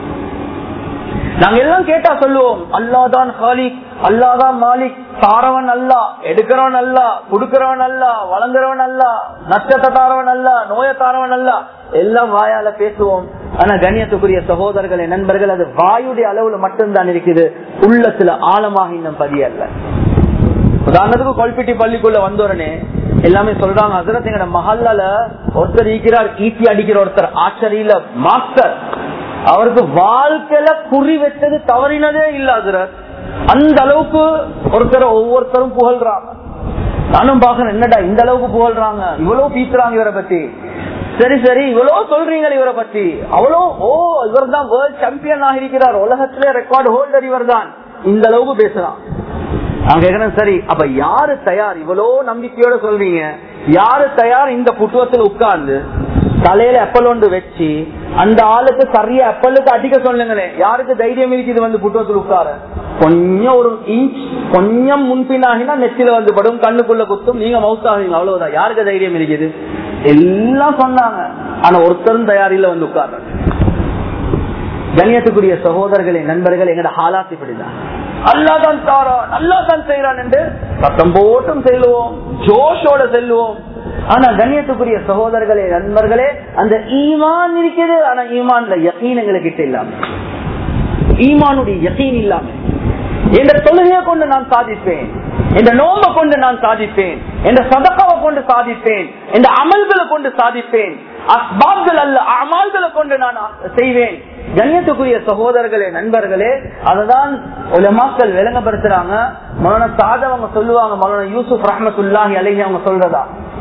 நாங்க எல்லாம் கேட்டா சொல்லுவோம் அல்லாதான் ஹாலிக் அல்லாதான் மாலிக் தாரவன் அல்ல எடுக்கிறவன் அல்ல கொடுக்கிறவன் அல்ல வழங்குறவன் அல்ல நஷ்டத்தை தாரவன் அல்ல நோய தாரவன் அல்ல எல்லாம் வாயால பேசுவோம் ஆனா கண்ணியத்துக்குரிய சகோதரர்களை நண்பர்கள் அது வாயுடைய அளவுல மட்டும்தான் இருக்குது உள்ளத்துல ஆழமாக இன்னும் பதியல்ல உதாரணத்துக்கு கொல்பிட்டி பள்ளிக்குள்ள வந்தோடனே எல்லாமே சொல்றாங்க ஹசரத் எங்கட மஹல்லால ஒருத்தர் இருக்கிறார் ஈட்டி அடிக்கிற ஒருத்தர் ஆச்சரியில மாஸ்டர் அவருக்கு வாழ்க்கையில குறி வச்சது தவறினதே இல்ல ஹசரத் அந்த அளவுக்கு ஒருத்தர் ஒவ்வொருத்தரும் புகழ்றாங்க நானும் பாக்குறேன் என்னடா இந்த அளவுக்கு புகழ்றாங்க இவ்வளவு பீசுறாங்க இவரை பத்தி சரி சரி இவ்வளவு சொல்றீங்க இவரை பத்தி அவ்வளோ ஓ இவர் தான் வேர்ல்ட் சாம்பியன் ஆகிருக்கிறார் உலகத்திலே ரெக்கார்டு ஹோல்டர் இவர் தான் இந்த அளவுக்கு பேசுறான் நான் கேக்குறேன் சரி அப்ப யாரு தயார் இவ்வளோ நம்பிக்கையோட சொல்றீங்க யாரு தயார் இந்த புட்டுவத்தில் உட்கார்ந்து தலையில அப்பல் ஒன்று வச்சு அந்த ஆளுக்கு சரியா அப்பலுக்கு அடிக்க சொல்லுங்களேன் யாருக்கு தைரியம் இருக்குது வந்து புட்டுவத்தில் உட்கார கொஞ்சம் ஒரு இன்ச் கொஞ்சம் முன்பின்னாகினா நெத்தில வந்து படும் கண்ணுக்குள்ள குத்தும் நீங்க மவுத் ஆகுவீங்க அவ்வளவுதான் யாருக்கு தைரியம் இருக்குது எல்லாம் சொன்னாங்க ஆனா ஒருத்தரும் தயாரில வந்து உட்கார்ற கண்ணியத்துக்குரிய சகோதரர்களே நண்பர்கள் எங்கட ஹாலாத் இப்படிதான் அல்லாதான் தாரான் அல்லாதான் செய்யறான் என்று சத்தம் போட்டும் செல்லுவோம் ஜோஷோட செல்லுவோம் ஆனா கண்ணியத்துக்குரிய சகோதரர்களே நண்பர்களே அந்த ஈமான் இருக்குது ஆனா ஈமான்ல யக்கீன் எங்களுக்கு இல்லாம ஈமானுடைய யக்கீன் இல்லாம இந்த தொழுகையை கொண்டு நான் சாதிப்பேன் இந்த நோம்ப கொண்டு நான் சாதிப்பேன் இந்த சதக்காவை கொண்டு சாதிப்பேன் இந்த அமல்களை கொண்டு சாதிப்பேன் அஸ்பாப்கள் அல்ல அமால்களை கொண்டு நான் செய்வேன் கண்ணியத்துக்குரிய சகோதரர்களே நண்பர்களே அததான் உலமாக்கள் விளங்கப்படுத்துறாங்க மௌன சாதவங்க சொல்லுவாங்க மௌன யூசுப் ரஹமத்துல்லாஹி அலஹி அவங்க சொல்றதா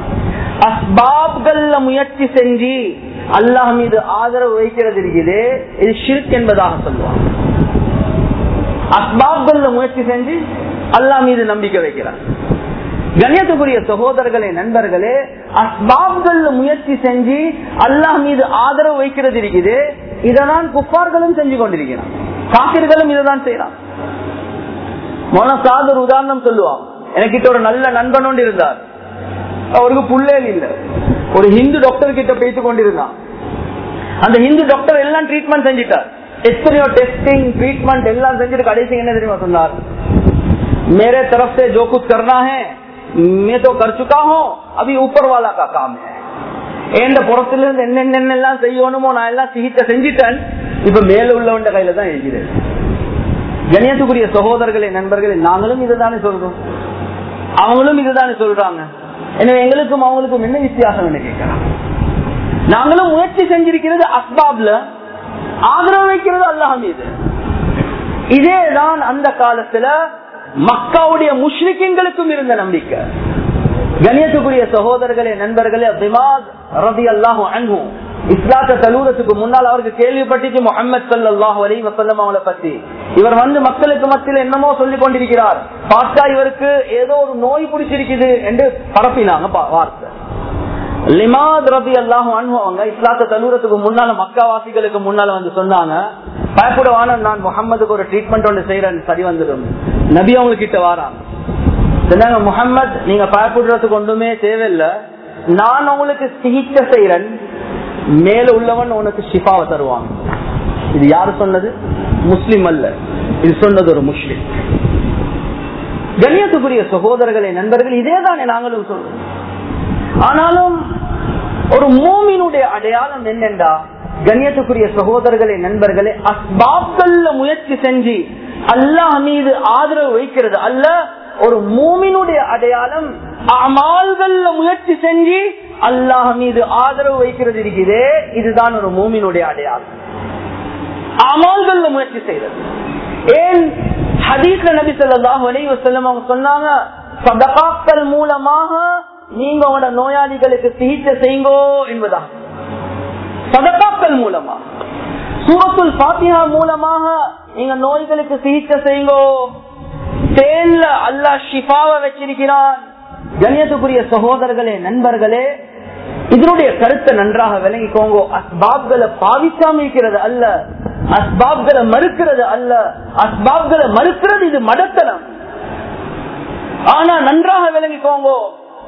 அஸ்பாப்கள்ல முயற்சி செஞ்சு அல்லாஹ் மீது ஆதரவு வைக்கிறது இருக்குது இது ஷிர்க் என்பதாக சொல்லுவாங்க அஸ்பாப்கள்ல முயற்சி செஞ்சு அல்லாஹ் மீது நம்பிக்கை வைக்கிறார் கண்ணியத்துக்குரிய சகோதரர்களே நண்பர்களே அஸ்பாப்கள்ல முயற்சி செஞ்சு அல்லாஹ் மீது ஆதரவு வைக்கிறது இருக்குது இததான் குப்பார்களும் செஞ்சு கொண்டிருக்கிறான் காப்பிர்களும் இதைதான் செய்யறான் மொனசாதர் உதாரணம் சொல்லுவான் எனக்கிட்ட ஒரு நல்ல நண்பன் ஒன்று இருந்தார் அவருக்கு புள்ளேல் இல்ல ஒரு ஹிந்து டாக்டர் கிட்ட பேசி கொண்டிருந்தான் அந்த ஹிந்து டாக்டர் எல்லாம் ட்ரீட்மெண்ட் செஞ்சிட்டார் எத்தனையோ டெஸ்டிங் ட்ரீட்மெண்ட் எல்லாம் செஞ்சுட்டு கடைசி என்ன தெரியுமா சொன்னார் मेरे तरफ से जो कुछ करना है मैं तो कर चुका हूँ अभी ऊपर वाला का काम है எந்த புறத்துல இருந்து என்னென்னலாம் செய்யணுமோ நான் எல்லாம் சிகிச்சை செஞ்சுட்டேன் இப்ப மேல உள்ளவன் கையில தான் எழுகிறேன் கணியத்துக்குரிய சகோதரர்களே நண்பர்களே நாங்களும் இதுதானே சொல்றோம் அவங்களும் இதுதானே சொல்றாங்க எனவே எங்களுக்கும் அவங்களுக்கும் என்ன வித்தியாசம் என்ன கேட்கிறாங்க நாங்களும் முயற்சி செஞ்சிருக்கிறது அஸ்பாப்ல ஆதரவு வைக்கிறது அல்லாஹ் மீது இதேதான் அந்த காலத்துல மக்காவுடைய முஷ்ரிக்கிங்களுக்கும் இருந்த நம்பிக்கை கணியத்துக்குரிய சகோதரர்களே நண்பர்களே திமாக் ரதி அல்லாஹும் அன்பும் இஸ்லாத்த தலூரத்துக்கு முன்னால் அவருக்கு கேள்விப்பட்டுச்சு முகமது சல்லாஹு அலி வசல்லம் அவங்களை பத்தி இவர் வந்து மக்களுக்கு மத்தியில் என்னமோ சொல்லிக் கொண்டிருக்கிறார் பார்த்தா இவருக்கு ஏதோ ஒரு நோய் பிடிச்சிருக்குது என்று பரப்பினாங்க வார்த்தை லிமாத் ரபி அல்லாஹ் அவங்க இஸ்லாத்த தலூரத்துக்கு முன்னால மக்காவாசிகளுக்கு முன்னால வந்து சொன்னாங்க பயப்படவான நான் முகம்மதுக்கு ஒரு ட்ரீட்மெண்ட் ஒன்று செய்யறேன் சரி வந்துடும் நபி அவங்க கிட்ட வாராங்க சொன்னாங்க முகம்மது நீங்க பயப்படுறதுக்கு ஒன்றுமே தேவையில்லை நான் உங்களுக்கு சிகிச்சை செய்யறேன் மேல உள்ளவன் உனக்கு ஷிஃபாவை தருவாங்க இது யாரு சொன்னது முஸ்லிம் அல்ல இது சொன்னது ஒரு முஸ்லிம் கண்ணியத்துக்குரிய சகோதரர்களே நண்பர்கள் இதே தானே நாங்களும் சொல்றோம் ஆனாலும் ஒரு மூமினுடைய அடையாளம் என்னென்றா கண்ணியத்துக்குரிய சகோதரர்களே நண்பர்களே அஸ்பாப்கள்ல முயற்சி செஞ்சு அல்லாஹ் மீது ஆதரவு வைக்கிறது அல்ல ஒரு மூமினுடைய அடையாளம் அமால்கள்ல முயற்சி செஞ்சு அல்லாஹ் மீது ஆதரவு வைக்கிறது இருக்கிறதே இதுதான் ஒரு மூமினுடைய அடையாளம் அமால்கள்ல முயற்சி செய்யறது ஏன் ஹதீஸ்ல நபி சொல்லாஹ் அலைவசல்லம் அவங்க சொன்னாங்க சதகாக்கள் மூலமாக நீங்க உங்களோட நோயாளிகளுக்கு சிகிச்சை செய்யுங்கோ என்பதா சதகாக்கள் மூலமா சூரத்துல் பாத்தியா மூலமாக நீங்க நோய்களுக்கு சிகிச்சை செய்யுங்கோ தேன்ல அல்லா ஷிஃபாவை வச்சிருக்கிறான் கண்ணியத்துக்குரிய சகோதரர்களே நண்பர்களே இதனுடைய கருத்தை நன்றாக விளங்கிக்கோங்க அஸ்பாப்களை பாவிக்காம இருக்கிறது அல்ல அஸ்பாப்களை மறுக்கிறது அல்ல அஸ்பாப்களை மறுக்கிறது இது மடத்தனம் ஆனா நன்றாக விளங்கிக்கோங்க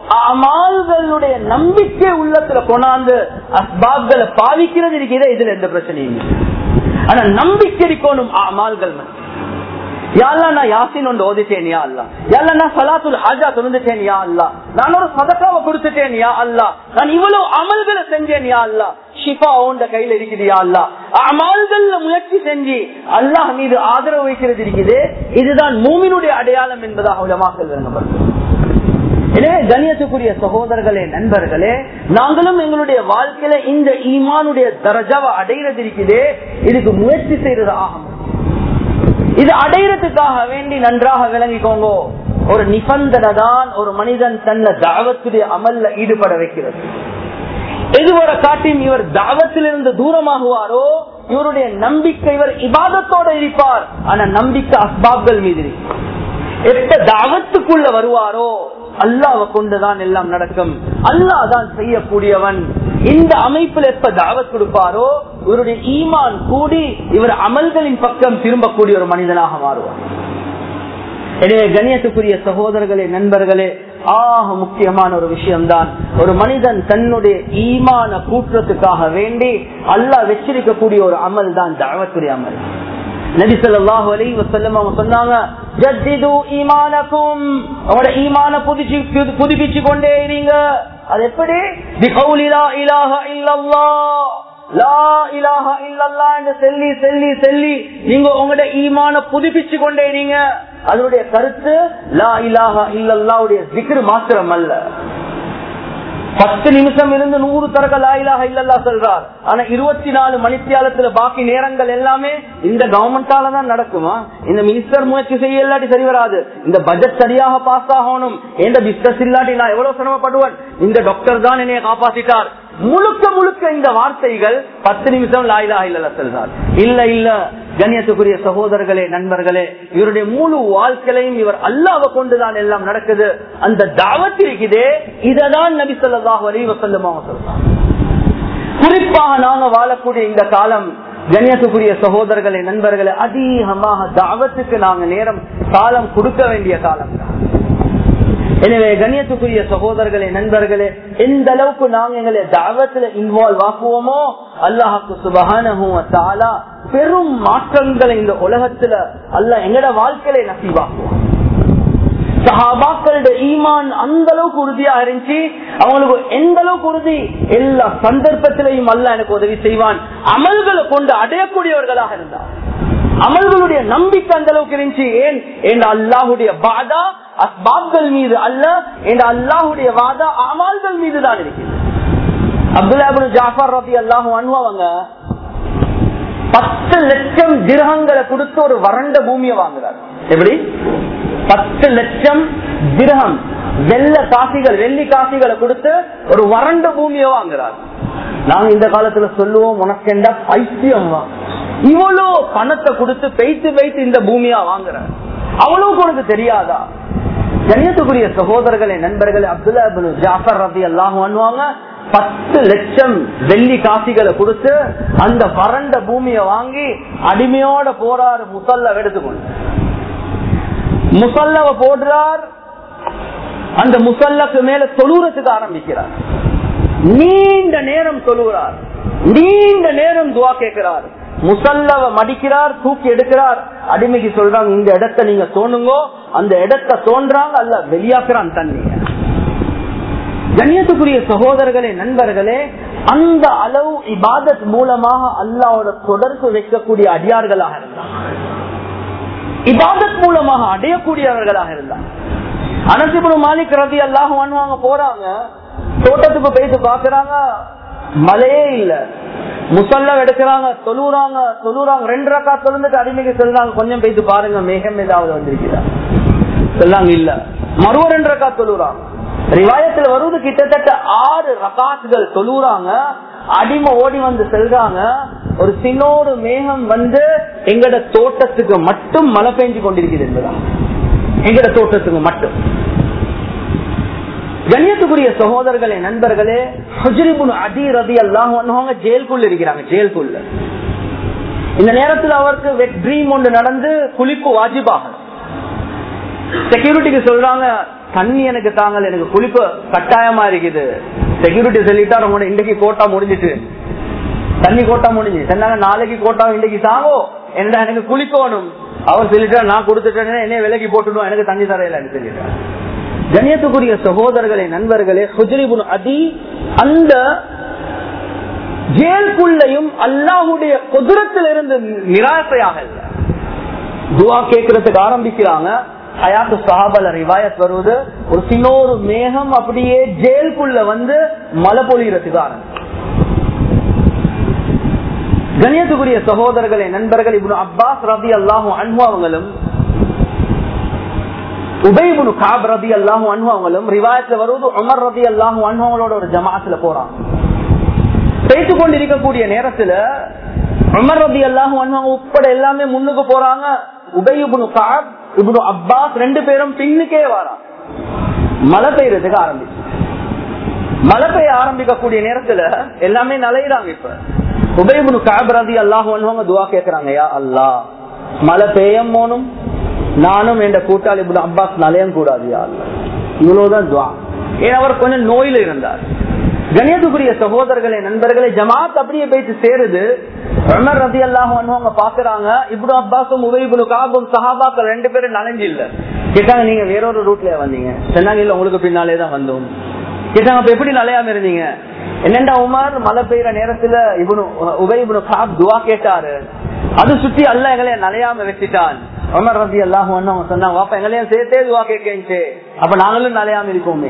அமால்களுடைய நம்பிக்கை உள்ளத்துல கொண்டாந்து அஸ்பாப்களை பாவிக்கிறது இருக்கிற இதுல எந்த பிரச்சனையும் இல்லை ஆனா நம்பிக்கை இருக்கணும் அமால்கள் மேல. யாழ்லா நான் யாசின் ஒன்று ஓதிட்டேன் யா அல்லா யாழ்லா நான் சலாத்துல் ஹாஜா தொழுந்துட்டேன் யா அல்லா நான் ஒரு சதக்காவை கொடுத்துட்டேன் யா அல்லா நான் இவ்வளவு அமல்களை செஞ்சேன் யா அல்லா ஷிஃபா உண்ட கையில இருக்குது யா அல்லா அமல்கள்ல முயற்சி செஞ்சு அல்லாஹ் மீது ஆதரவு வைக்கிறது இருக்குது இதுதான் மூமினுடைய அடையாளம் என்பதாக உலமாக்கல் விளங்கப்படுது எனவே கண்ணியத்துக்குரிய சகோதரர்களே நண்பர்களே நாங்களும் எங்களுடைய வாழ்க்கையில இந்த ஈமானுடைய தரஜாவை அடைகிறது இருக்குது இதுக்கு முயற்சி செய்யறது ஆகும் இது அடையறதுக்காக வேண்டி நன்றாக விளங்கிக்கோங்க ஒரு நிபந்தனை தான் ஒரு மனிதன் தன்னை தாவத்துடைய அமல்ல ஈடுபட வைக்கிறது எதுவரை காட்டியும் இவர் தாவத்திலிருந்து தூரமாகுவாரோ இவருடைய நம்பிக்கை இவர் இபாதத்தோட இருப்பார் ஆனா நம்பிக்கை அஸ்பாப்கள் மீது இருக்கு. எப்ப தாவத்துக்குள்ள வருவாரோ அல்லாவை கொண்டுதான் எல்லாம் நடக்கும் அல்லாஹ் தான் செய்யக்கூடியவன் இந்த அமைப்பில் எப்ப தாவத் கொடுப்பாரோ இவருடைய ஈமான் கூடி இவர் அமல்களின் பக்கம் திரும்பக்கூடிய ஒரு மனிதனாக மாறுவார் எனவே கண்ணியத்துக்குரிய சகோதரர்களே நண்பர்களே ஆக முக்கியமான ஒரு விஷயம்தான் ஒரு மனிதன் தன்னுடைய ஈமான கூற்றத்துக்காக வேண்டி அல்லாஹ் வச்சிருக்கக்கூடிய ஒரு அமல் தான் தாவத்துடைய அமல் நபி ஸல்லல்லாஹு அலைஹி வஸல்லம் அவங்க சொன்னாங்க ஜத்திது ஈமானக்கும் உங்களோட ஈமான புதுச்சி புதுப்பிச்சு கொண்டே இருங்க அது எப்படி பிகௌலி லா இலாஹ இல்லல்லாஹ் லா இலாஹ இல்லல்லாஹ் என்று சொல்லி சொல்லி சொல்லி நீங்க உங்களோட ஈமான புதுப்பிச்சு கொண்டே இருங்க அதனுடைய கருத்து லா இலாஹ இல்லல்லாவுடைய திக்ரு மாத்திரம் அல்ல பத்து நிமிஷம் இருந்து நூறு தரக லாயிலாக இல்லல்லா சொல்றார் ஆனா இருபத்தி நாலு மணித்தியாலத்துல பாக்கி நேரங்கள் எல்லாமே இந்த கவர்மெண்டால தான் நடக்குமா இந்த மினிஸ்டர் முயற்சி செய்ய இல்லாட்டி சரி வராது இந்த பட்ஜெட் சரியாக பாஸ் ஆகணும் எந்த பிசினஸ் இல்லாட்டி நான் எவ்வளவு சிரமப்படுவேன் இந்த டாக்டர் தான் என்னைய காப்பாத்திட்டார் முழுக்க முழுக்க இந்த வார்த்தைகள் பத்து நிமிஷம் லாயிலா இல்ல சொல்றார் இல்ல இல்ல கண்ணியத்துக்குரிய சகோதரர்களே நண்பர்களே இவருடைய முழு வாழ்க்கையிலையும் இவர் அல்லாவை கொண்டுதான் எல்லாம் நடக்குது அந்த தாவத் இருக்குதே இததான் நபி சொல்லாஹ் அலி வசல்லமாக சொல்றாங்க குறிப்பாக நாங்க வாழக்கூடிய இந்த காலம் கண்ணியத்துக்குரிய சகோதரர்களே நண்பர்களே அதிகமாக தாவத்துக்கு நாங்க நேரம் காலம் கொடுக்க வேண்டிய காலம் தான் எனவே கண்ணியத்துக்குரிய சகோதரர்களே நண்பர்களே எந்த அளவுக்கு நாங்க எங்களை தாவத்துல இன்வால்வ் ஆக்குவோமோ அல்லாஹாக்கு சுபகான பெரும் மாற்றங்களை இந்த உலகத்துல அல்ல எங்கட வாழ்க்கையில நசீவாக்குவோம் சஹாபாக்களோட ஈமான் அந்த அளவுக்கு உறுதியா இருந்துச்சு அவங்களுக்கு எந்த அளவுக்கு உறுதி எல்லா சந்தர்ப்பத்திலையும் அல்ல எனக்கு உதவி செய்வான் அமல்களை கொண்டு அடையக்கூடியவர்களாக இருந்தார் அமல்களுடைய நம்பிக்கை அந்த அளவுக்கு இருந்துச்சு ஏன் என் அல்லாஹுடைய பாதா அஸ்பாப்கள் மீது அல்ல என் அல்லாஹுடைய வாதா அமால்கள் மீது தான் இருக்குது அப்துல்லா ஜாஃபர் ரபி அல்லாஹு அனுபவங்க பத்து லட்சம் திரகங்களை கொடுத்து ஒரு வறண்ட பூமியை வாங்குறாரு எப்படி பத்து லட்சம் திரகம் வெள்ள காசிகள் வெள்ளி காசிகளை கொடுத்து ஒரு வறண்ட பூமியை வாங்குறாரு நாங்க இந்த காலத்துல சொல்லுவோம் உனக்கெண்டா பைத்தியம் இவ்வளவு பணத்தை கொடுத்து பெய்த்து பெய்த்து இந்த பூமியா வாங்குற அவ்வளவு உனக்கு தெரியாதா கண்ணியத்துக்குரிய சகோதரர்களே நண்பர்களே அப்துல்லா ஜாஃபர் ரபி எல்லாம் பண்ணுவாங்க பத்து லட்சம் வெள்ளி காசிகளை கொடுத்து அந்த வறண்ட பூமியை வாங்கி அடிமையோட போறாரு முசல்ல எடுத்துக்கொண்டு முசல்லவ போடுறார் அந்த முசல்லக்கு மேல தொழுறதுக்கு ஆரம்பிக்கிறார் நீண்ட நேரம் தொழுகிறார் நீண்ட நேரம் துவா கேட்கிறார் முசல்லவ மடிக்கிறார் தூக்கி எடுக்கிறார் அடிமைக்கு சொல்றாங்க இந்த இடத்த நீங்க தோணுங்கோ அந்த இடத்த தோன்றாங்க அல்ல வெளியாக்குறான் தண்ணிய கண்ணியத்துக்குரிய சகோதரர்களே நண்பர்களே அந்த அளவு இபாதத் மூலமாக அல்லாவோட தொடர்பு வைக்கக்கூடிய அடியார்களாக இருந்தாங்க இபாதத் மூலமாக அடையக்கூடியவர்களாக இருந்தாங்க அனசிபுரம் மாலிக் ரவி அல்லாஹ் வாங்க போறாங்க தோட்டத்துக்கு போயிட்டு பாக்குறாங்க மழையே இல்ல முசல்ல எடுக்கிறாங்க தொழுறாங்க தொழுறாங்க ரெண்டு ரக்கா தொழுந்துட்டு அடிமைக்கு சொல்றாங்க கொஞ்சம் போயிட்டு பாருங்க மேகம் ஏதாவது வந்திருக்கிறா சொல்லாங்க இல்ல மறுவ ரெண்டு ரக்கா தொழுறாங்க ரிவாயத்துல வருவது கிட்டத்தட்ட ஆறு ரகாத்துகள் தொழுறாங்க அடிமை ஓடி வந்து செல்றாங்க ஒரு சின்னோடு மேகம் வந்து எங்கட தோட்டத்துக்கு மட்டும் மழை பெஞ்சு கொண்டிருக்கிறது என்பதா எங்கட தோட்டத்துக்கு மட்டும் கண்ணியத்துக்குரிய சகோதரர்களே நண்பர்களே ஹுஜரிபுன் அடி ரதி அல்லாஹ் ஜெயிலுக்குள்ள இருக்கிறாங்க ஜெயிலுக்குள்ள இந்த நேரத்தில் அவருக்கு வெட் ட்ரீம் ஒன்று நடந்து குளிப்பு வாஜிபாக செக்யூரிட்டிக்கு சொல்றாங்க தண்ணி எனக்கு தாங்கல எனக்கு குளிப்பு கட்டாயமா இருக்குது செக்யூரிட்டி சொல்லிட்டா உங்களோட இன்றைக்கு கோட்டா முடிஞ்சிட்டு தண்ணி கோட்டா முடிஞ்சு சொன்னாங்க நாளைக்கு கோட்டா இன்றைக்கு தாங்கோ என்ன எனக்கு குளிக்கணும் அவர் சொல்லிட்டா நான் கொடுத்துட்டேன்னு என்னைய விலைக்கு போட்டுடும் எனக்கு தண்ணி தரையிலன்னு சொல்லிட்டார் கணியத்துக்குரிய சகோதரர்களே நண்பர்களே ஹுஜரிபுன் அதி அந்த ஜெயிலுக்குள்ளையும் அல்லாஹுடைய குதிரத்தில் இருந்து நிராசையாக இல்லை துவா கேட்கறதுக்கு ஆரம்பிக்கிறாங்க ஹயாத்து சஹாபல ரிவாயத் வருவது ஒரு சின்னொரு மேகம் அப்படியே ஜெயிலுக்குள்ள வந்து மழை பொழியறதுக்கு ஆரம்பிச்சு கணியத்துக்குரிய சகோதரர்களே நண்பர்கள் இப்னு அப்பாஸ் ரபி அல்லாஹு அன்பு அவங்களும் உபைபுனு காப் ரபி அல்லாஹு அன்பு அவங்களும் ரிவாயத்துல வருவது உமர் ரபி அல்லாஹு அன்பு அவங்களோட ஒரு ஜமாத்துல போறாங்க பேசிக் கொண்டிருக்கக்கூடிய நேரத்துல உமர் ரபி அல்லாஹு அன்பு உட்பட எல்லாமே முன்னுக்கு போறாங்க உபயுபுனு காப் இப்னு அப்பாஸ் ரெண்டு பேரும் பின்னுக்கே வராங்க மழை பெய்யறதுக்கு ஆரம்பிச்சு மழை பெய்ய ஆரம்பிக்கக்கூடிய நேரத்துல எல்லாமே நலையிறாங்க இப்ப உபயபுனு காபராதி அல்லாஹ் துவா கேக்குறாங்க யா அல்லா மழை பெய்யும் போனும் நானும் என் கூட்டாளி இப்னு அப்பாஸ் நலையம் கூடாது யா அல்லா இவ்வளவுதான் துவா ஏன் அவர் கொஞ்சம் நோயில இருந்தார் கணியத்துக்குரிய சகோதரர்களே நண்பர்களே ஜமாத் அப்படியே போயிட்டு சேருது உமர் ரதி அல்லாஹ் பாக்குறாங்க இப்னு அப்பாஸும் உபயபுனு காபும் சஹாபாக்கள் ரெண்டு பேரும் நனைஞ்சு இல்ல கேட்டாங்க நீங்க வேறொரு ரூட்ல வந்தீங்க சொன்னாங்க இல்ல உங்களுக்கு பின்னாலே தான் வந்தோம் கேட்டாங்க அப்ப எப்படி நலையாம இருந்தீங்க என்னண்டா உமர் மழை பெய்யற நேரத்துல இவனு உபை இவனு காப் துவா கேட்டாரு அது சுத்தி அல்ல எங்களை நலையாம வச்சுட்டான் உமர் ரதி அல்லாஹ் சொன்னாங்க வாப்பா எங்களையும் சேர்த்தே துவா கேட்கச்சு அப்ப நாங்களும் நலையாம இருக்கோமே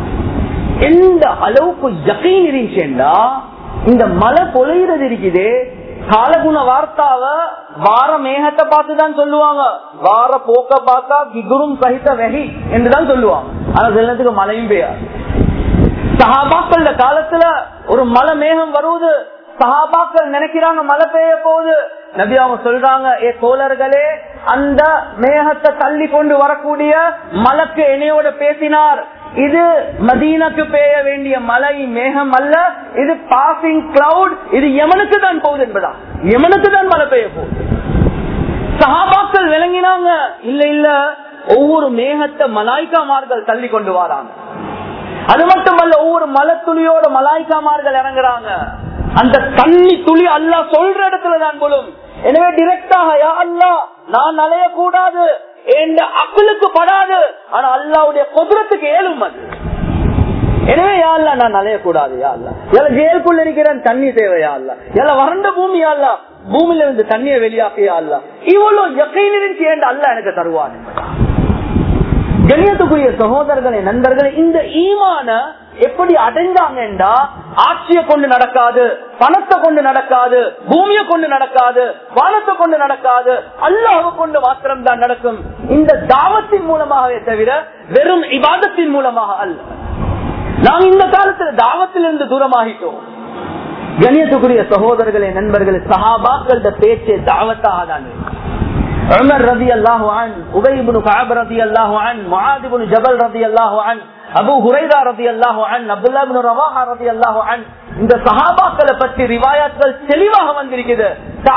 எந்த அளவுக்கு யக்கீன் இருந்துச்சேண்டா இந்த மழை பொழிகிறது இருக்குது காலகுண வார்த்தாவ வார மேகத்தை பார்த்துதான் சொல்லுவாங்க வார போக்க பார்த்தா கிகுரும் சகித வெகி என்றுதான் சொல்லுவாங்க ஆனா செல்லத்துக்கு மழையும் பெய்யாது சஹாபாக்கள் காலத்துல ஒரு மழை மேகம் வருவது சஹாபாக்கள் நினைக்கிறாங்க மழை பெய்ய போகுது நபி அவங்க சொல்றாங்க ஏ தோழர்களே அந்த மேகத்தை தள்ளி கொண்டு வரக்கூடிய மலைக்கு என்னையோட பேசினார் இது மதீனக்கு பெய்ய வேண்டிய மழை மேகம் அல்ல இது பாசிங் கிளவுட் இது எமனுக்கு தான் போகுது என்பதா எமனுக்கு தான் மழை பெய்ய போகுது சஹாபாக்கள் விளங்கினாங்க இல்ல இல்ல ஒவ்வொரு மேகத்தை மலாய்க்காமார்கள் தள்ளி கொண்டு வராங்க அது மட்டுமல்ல ஒவ்வொரு மலை துளியோட மலாய்க்காமார்கள் இறங்குறாங்க அந்த தண்ணி துளி அல்லா சொல்ற இடத்துல தான் போலும் எனவே டிரெக்டாக யா அல்லா நான் நலைய கூடாது என்ற அக்குளுக்கு படாது ஆனா அல்லாவுடைய குதிரத்துக்கு ஏழும் அது எனவே யாழ்லா நான் நலைய கூடாது யாழ்லா எல ஜெயலுக்குள்ள இருக்கிறேன் தண்ணி தேவையா அல்ல எல வறண்ட பூமி அல்ல பூமியில இருந்து தண்ணியை வெளியாக்கியா அல்ல இவ்வளவு எக்கையில் இருந்து அல்ல எனக்கு தருவான் கண்ணியத்துக்குரிய சகோதரர்களே நண்பர்களே இந்த ஈமான எப்படி அடைஞ்சாங்கன்றா ஆட்சியை கொண்டு நடக்காது பணத்தை கொண்டு நடக்காது பூமியை கொண்டு நடக்காது வானத்தை கொண்டு நடக்காது அல்லாஹ் கொண்டு மாத்திரம் தான் நடக்கும் இந்த தாவத்தின் மூலமாகவே தவிர வெறும் இவாதத்தின் மூலமாக அல்ல நாம் இந்த காலத்துல தாவத்திலிருந்து தூரமாகிட்டோம் கணியத்துக்குரிய சகோதரர்களே நண்பர்களே சஹாபாக்கள பேச்சே தாவத்தாக தான் عمر رضي الله عنه أبي بن كعب رضي الله عنه معاذ بن جبل رضي الله عنه அபு ஹுரைரா ரதி அல்லாஹு அன் அப்துல்லா பின் ரவாஹா ரதி அல்லாஹு அன் இந்த சஹாபாக்களை பற்றி ரிவாயாத்கள் தெளிவாக வந்திருக்குது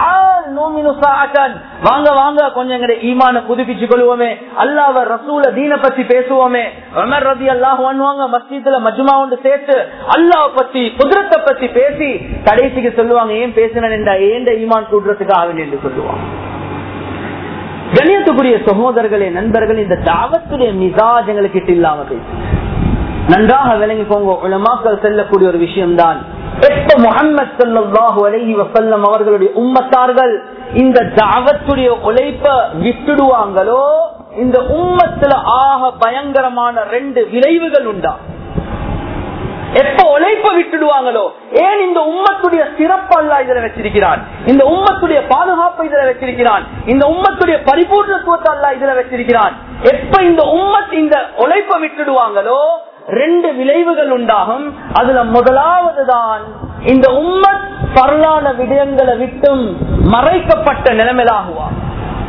வாங்க வாங்க கொஞ்சம் எங்களுடைய ஈமான புதுப்பிச்சு கொள்வோமே அல்லாஹ் ரசூல தீன பத்தி பேசுவோமே உமர் ரதி அல்லாஹு அன்வாங்க மஸ்ஜித்ல மஜ்மா ஒன்று சேர்த்து அல்லாஹ் பத்தி குதிரத்தை பத்தி பேசி கடைசிக்கு சொல்லுவாங்க ஏன் பேசினேன் ஏண்ட ஈமான் கூடுறதுக்காக என்று சொல்லுவாங்க கணியத்துக்குரிய சகோதரர்களே நண்பர்கள் இந்த தாவத்துடைய மிசாஜ் எங்களுக்கு கிட்ட இல்லாம போயிடுச்சு நன்றாக விளங்கிக்கோங்க உலமாக்கள் செல்லக்கூடிய ஒரு விஷயம்தான் எப்ப முகமது சல்லாஹூ அலஹி வசல்லம் அவர்களுடைய உம்மத்தார்கள் இந்த தாவத்துடைய உழைப்ப விட்டுடுவாங்களோ இந்த உம்மத்துல ஆக பயங்கரமான ரெண்டு விளைவுகள் உண்டா எப்ப உழைப்ப விட்டுடுவாங்களோ ஏன் இந்த உம்மத்துடைய சிறப்பு அல்ல இதுல வச்சிருக்கிறான் இந்த உம்மத்துடைய பாதுகாப்பை இதுல வச்சிருக்கிறான் இந்த உம்மத்துடைய பரிபூர்ணத்துவத்தை அல்ல இதுல வச்சிருக்கிறான் எப்ப இந்த உம்மத் இந்த உழைப்ப விட்டுடுவாங்களோ ரெண்டு விளைவுகள் உண்டாகும் அதுல முதலாவது தான் இந்த உம்மத் பரலான விடயங்களை விட்டும் மறைக்கப்பட்ட நிலைமையிலாகுவார்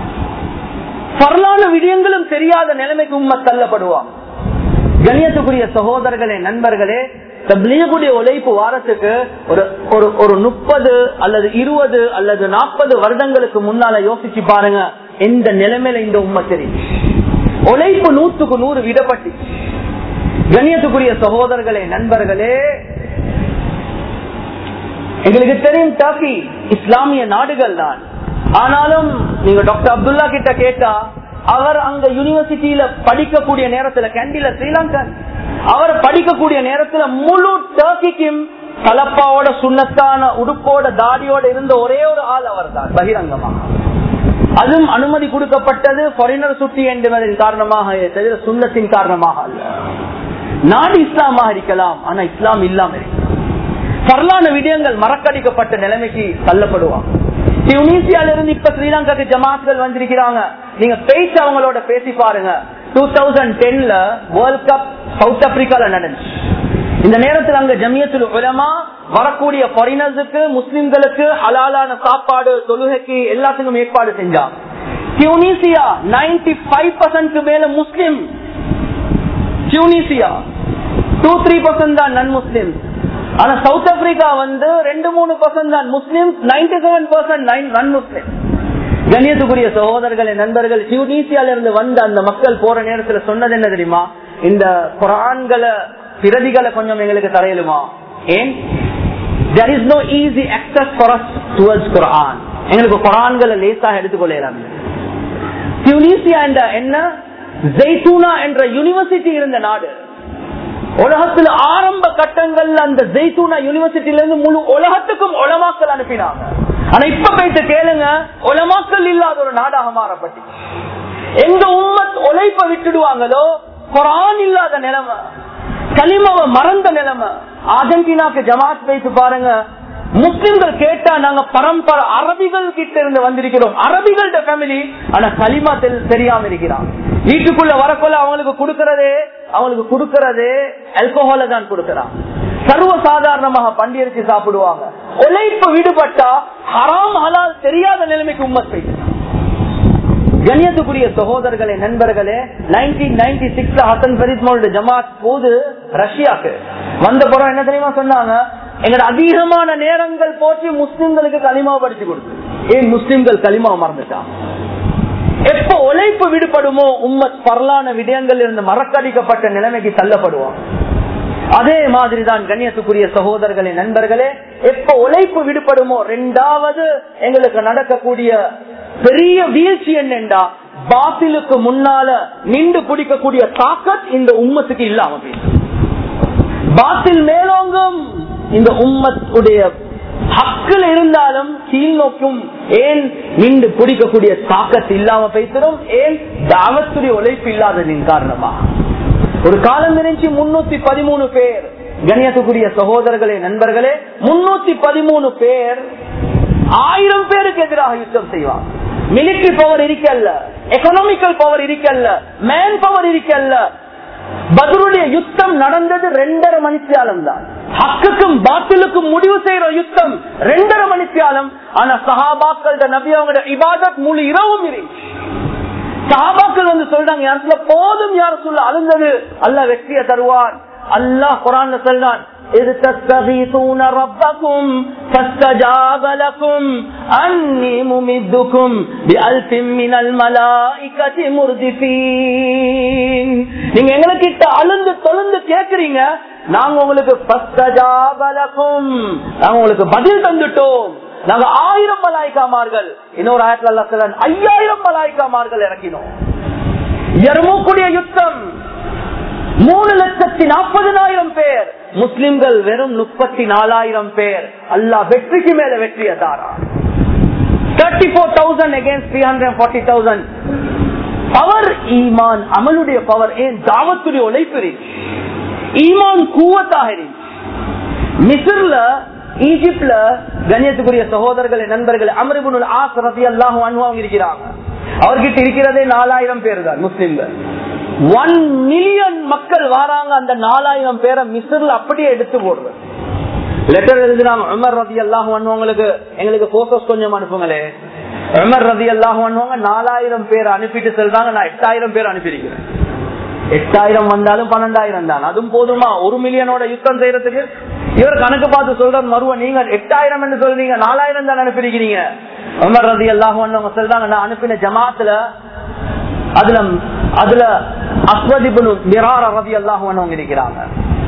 பரலான விடயங்களும் தெரியாத நிலைமைக்கு உம்மத் தள்ளப்படுவாங்க கணியத்துக்குரிய சகோதரர்களே நண்பர்களே தப்லீகுடைய உழைப்பு வாரத்துக்கு ஒரு ஒரு ஒரு முப்பது அல்லது இருபது அல்லது நாற்பது வருடங்களுக்கு முன்னால யோசிச்சு பாருங்க எந்த நிலைமையில இந்த உண்மை தெரியும் உழைப்பு நூற்றுக்கு நூறு விடப்பட்டு கண்ணியத்துக்குரிய சகோதரர்களே நண்பர்களே எங்களுக்கு தெரியும் டர்க்கி இஸ்லாமிய நாடுகள் தான் ஆனாலும் நீங்க டாக்டர் அப்துல்லா கிட்ட கேட்டா அவர் அங்க யூனிவர்சிட்டியில படிக்கக்கூடிய நேரத்துல கேண்டில ஸ்ரீலங்கன் அவர் படிக்கக்கூடிய நேரத்துல முழு டர்க்கிக்கும் கலப்பாவோட சுண்ணத்தான உடுப்போட தாடியோட இருந்த ஒரே ஒரு ஆள் அவர் தான் பகிரங்கமா அதுவும் அனுமதி கொடுக்கப்பட்டது ஃபாரினர் சுட்டி என்பதன் காரணமாக தவிர சுண்ணத்தின் காரணமாக அல்ல நாடு இஸ்லாமாக இருக்கலாம் ஆனா இஸ்லாம் இல்லாம இருக்கு வரலான விடயங்கள் மறக்கடிக்கப்பட்ட நிலைமைக்கு தள்ளப்படுவாங்க டியூனிசியால இருந்து இப்ப ஸ்ரீலங்காக்கு ஜமாத்கள் வந்திருக்கிறாங்க நீங்க பேச்சு அவங்களோட பேசி பாருங்க டூ தௌசண்ட் டென்ல வேர்ல்ட் கப் சவுத் ஆப்பிரிக்கால நடந்துச்சு இந்த நேரத்தில் அங்க ஜமியத்தில் உலமா வரக்கூடிய ஃபாரினர்ஸுக்கு முஸ்லிம்களுக்கு ஹலாலான சாப்பாடு தொழுகைக்கு எல்லாத்துக்கும் ஏற்பாடு செஞ்சாங்க டியூனிசியா நைன்டி ஃபைவ் பர்சன்ட் மேல Muslim Tunisia two three percent தான் நன் முஸ்லிம் ஆனா சவுத் ஆப்பிரிக்கா வந்து ரெண்டு மூணு பர்சன்ட் தான் Muslim ninety seven percent non Muslim கண்ணியத்துக்குரிய சகோதரர்களே நண்பர்கள் டியூனிசியால இருந்து வந்த அந்த மக்கள் போற நேரத்துல சொன்னது என்ன தெரியுமா இந்த குரான்களை பிரதிகளை கொஞ்சம் எங்களுக்கு தரையலுமா ஏன் there is no easy access for us towards Quran எங்களுக்கு குரான்களை லேசாக எடுத்துக்கொள்ளலாம் டியூனிசியா என்ற என்ன ஜெய்தூனா என்ற யூனிவர்சிட்டி இருந்த நாடு உலகத்தில் ஆரம்ப கட்டங்கள்ல அந்த ஜெய்தூனா யூனிவர்சிட்டியில இருந்து முழு உலகத்துக்கும் உலமாக்கல் அனுப்பினாங்க ஆனா இப்ப போயிட்டு கேளுங்க உலமாக்கல் இல்லாத ஒரு நாடாக மாறப்பட்டு எங்க உம்மத் உழைப்ப விட்டுடுவாங்களோ குரான் இல்லாத நிலைமை களிமாவை மறந்த நிலைமை அர்ஜென்டினாக்கு ஜமாத் வைத்து பாருங்க முஸ்லிம்கள் கேட்டா நாங்க பரம்பரை அரபிகள் கிட்ட இருந்து வந்திருக்கிறோம் அரபிகளோட ஃபேமிலி ஆனா களிமா தெரியாம இருக்கிறான் வீட்டுக்குள்ள வரக்குள்ள அவங்களுக்கு கொடுக்கறதே அவங்களுக்கு கொடுக்கறதே அல்கோஹால தான் கொடுக்கறான் சர்வ சாதாரணமாக பண்டியரிச்சு சாப்பிடுவாங்க உழைப்பு விடுபட்டா ஹராம் ஹலால் தெரியாத நிலைமைக்கு உம்மத் போயிட்டு கண்ணியத்துக்குரிய சகோதரர்களே நண்பர்களே நைன்டீன் நைன்டி சிக்ஸ்ல ஹசன் ஃபரித் ஜமாத் போது ரஷ்யாக்கு வந்த பிறகு என்ன தெரியுமா சொன்னாங்க எங்களோட அதிகமான நேரங்கள் போச்சு முஸ்லிம்களுக்கு களிமா படிச்சு கொடுத்து ஏன் முஸ்லிம்கள் களிமா மறந்துட்டான் எப்ப உழைப்பு விடுபடுமோ உம்மத் பரலான விடயங்கள் இருந்து மறக்கடிக்கப்பட்ட நிலைமைக்கு தள்ளப்படுவோம் அதே மாதிரிதான் கண்ணியத்துக்குரிய சகோதரர்களே நண்பர்களே எப்ப உழைப்பு விடுபடுமோ ரெண்டாவது எங்களுக்கு நடக்கக்கூடிய பெரிய வீழ்ச்சி என்னென்றா பாத்திலுக்கு முன்னால நின்று பிடிக்கக்கூடிய தாக்கத் இந்த உம்மத்துக்கு இல்லாம போயிடுச்சு பாத்தில் மேலோங்கும் இந்த உம்மத் உடைய ஹக்கில் இருந்தாலும் கீழ் நோக்கும் ஏன் நின்று பிடிக்கக்கூடிய தாக்கத்து இல்லாம பேசிடும் ஏன் தாவத்துடைய உழைப்பு இல்லாததின் காரணமா ஒரு காலம் நினைச்சு முன்னூத்தி பதிமூணு பேர் கணியத்துக்குரிய சகோதரர்களே நண்பர்களே முன்னூத்தி பதிமூணு பேர் ஆயிரம் பேருக்கு எதிராக யுத்தம் செய்வார் மிலிட்டரி பவர் இருக்கல்ல எக்கனாமிக்கல் பவர் இருக்கல்ல மேன் பவர் இருக்கல்ல பதிலுடைய யுத்தம் நடந்தது ரெண்டரை மணித்தியாலம் தான் ஹக்குக்கும் பாத்திலுக்கும் முடிவு செய்யற யுத்தம் ரெண்டரை மணித்தியாலம் ஆனா சஹாபாக்கள் நபி அவங்க இபாதத் முழு இரவும் இருந்துச்சு சஹாபாக்கள் வந்து சொல்றாங்க யாருல போதும் யார் சொல்ல அழுந்தது அல்ல வெற்றியை தருவான் அல்லாஹ் குரான் சொல்றான் إذ تستغيثون ربكم فاستجاب لكم أني ممدكم بألف من الملائكة مردفين நீங்க எங்ககிட்ட அழுந்து தொழுந்து கேக்குறீங்க நாங்க உங்களுக்கு பஸ்தஜாபலக்கும் நாங்க உங்களுக்கு பதில் தந்துட்டோம் நாங்க ஆயிரம் மலாய்க்காமார்கள் இன்னொரு ஆயிரத்தி அல்ல ஐயாயிரம் மலாய்க்காமார்கள் இறக்கினோம் எருமக்கூடிய யுத்தம் மூணு லட்சத்தி நாற்பதனாயிரம் பேர் முஸ்லிம்கள் வெறும் முப்பத்தி நாலாயிரம் பேர் அல்லா வெற்றிக்கு மேல வெற்றிய தாரா thirty four thousand against three hundred forty thousand power ஈமான் அமலுடைய பவர் ஏன் தாவத்துடைய உழைப்பு ஈமான் கூவத்தாக இருந்துச்சு மிசிர்ல ஈஜிப்ட்ல கண்ணியத்துக்குரிய சகோதரர்கள் நண்பர்கள் அமருபுல் ஆஸ் ரதி அல்லாஹும் அனுபவம் இருக்கிறாங்க அவர்கிட்ட இருக்கிறதே நாலாயிரம் பேர் தான் முஸ்லிம்கள் ஒன் மில்லியன் மக்கள் வராங்க அந்த நாலாயிரம் பேரை மிஸ்ர்ல அப்படியே எடுத்து போடுறது லெட்டர் எழுதுனாங்க உமர் ரதி அல்லாஹ் பண்ணுவங்களுக்கு எங்களுக்கு போக்கஸ் கொஞ்சம் அனுப்புங்களே உமர் ரதி அல்லாஹ் பண்ணுவாங்க நாலாயிரம் பேர் அனுப்பிட்டு சொல்றாங்க நான் எட்டாயிரம் பேர் அனுப்பியிருக்கிறேன் எட்டாயிரம் வந்தாலும் பன்னெண்டாயிரம் தான் அதுவும் போதுமா ஒரு மில்லியனோட யுத்தம் செய்யறதுக்கு இவர் கணக்கு பார்த்து சொல்ற மருவ நீங்க எட்டாயிரம் என்று சொல்றீங்க நாலாயிரம் தான் அனுப்பியிருக்கிறீங்க உமர் ரதி அல்லாஹ் சொல்றாங்க நான் அனுப்பின ஜமாத்துல அதுல அதுல அஸ்வதிபுனு மிரார ரவி அல்லாஹ் இருக்கிறாங்க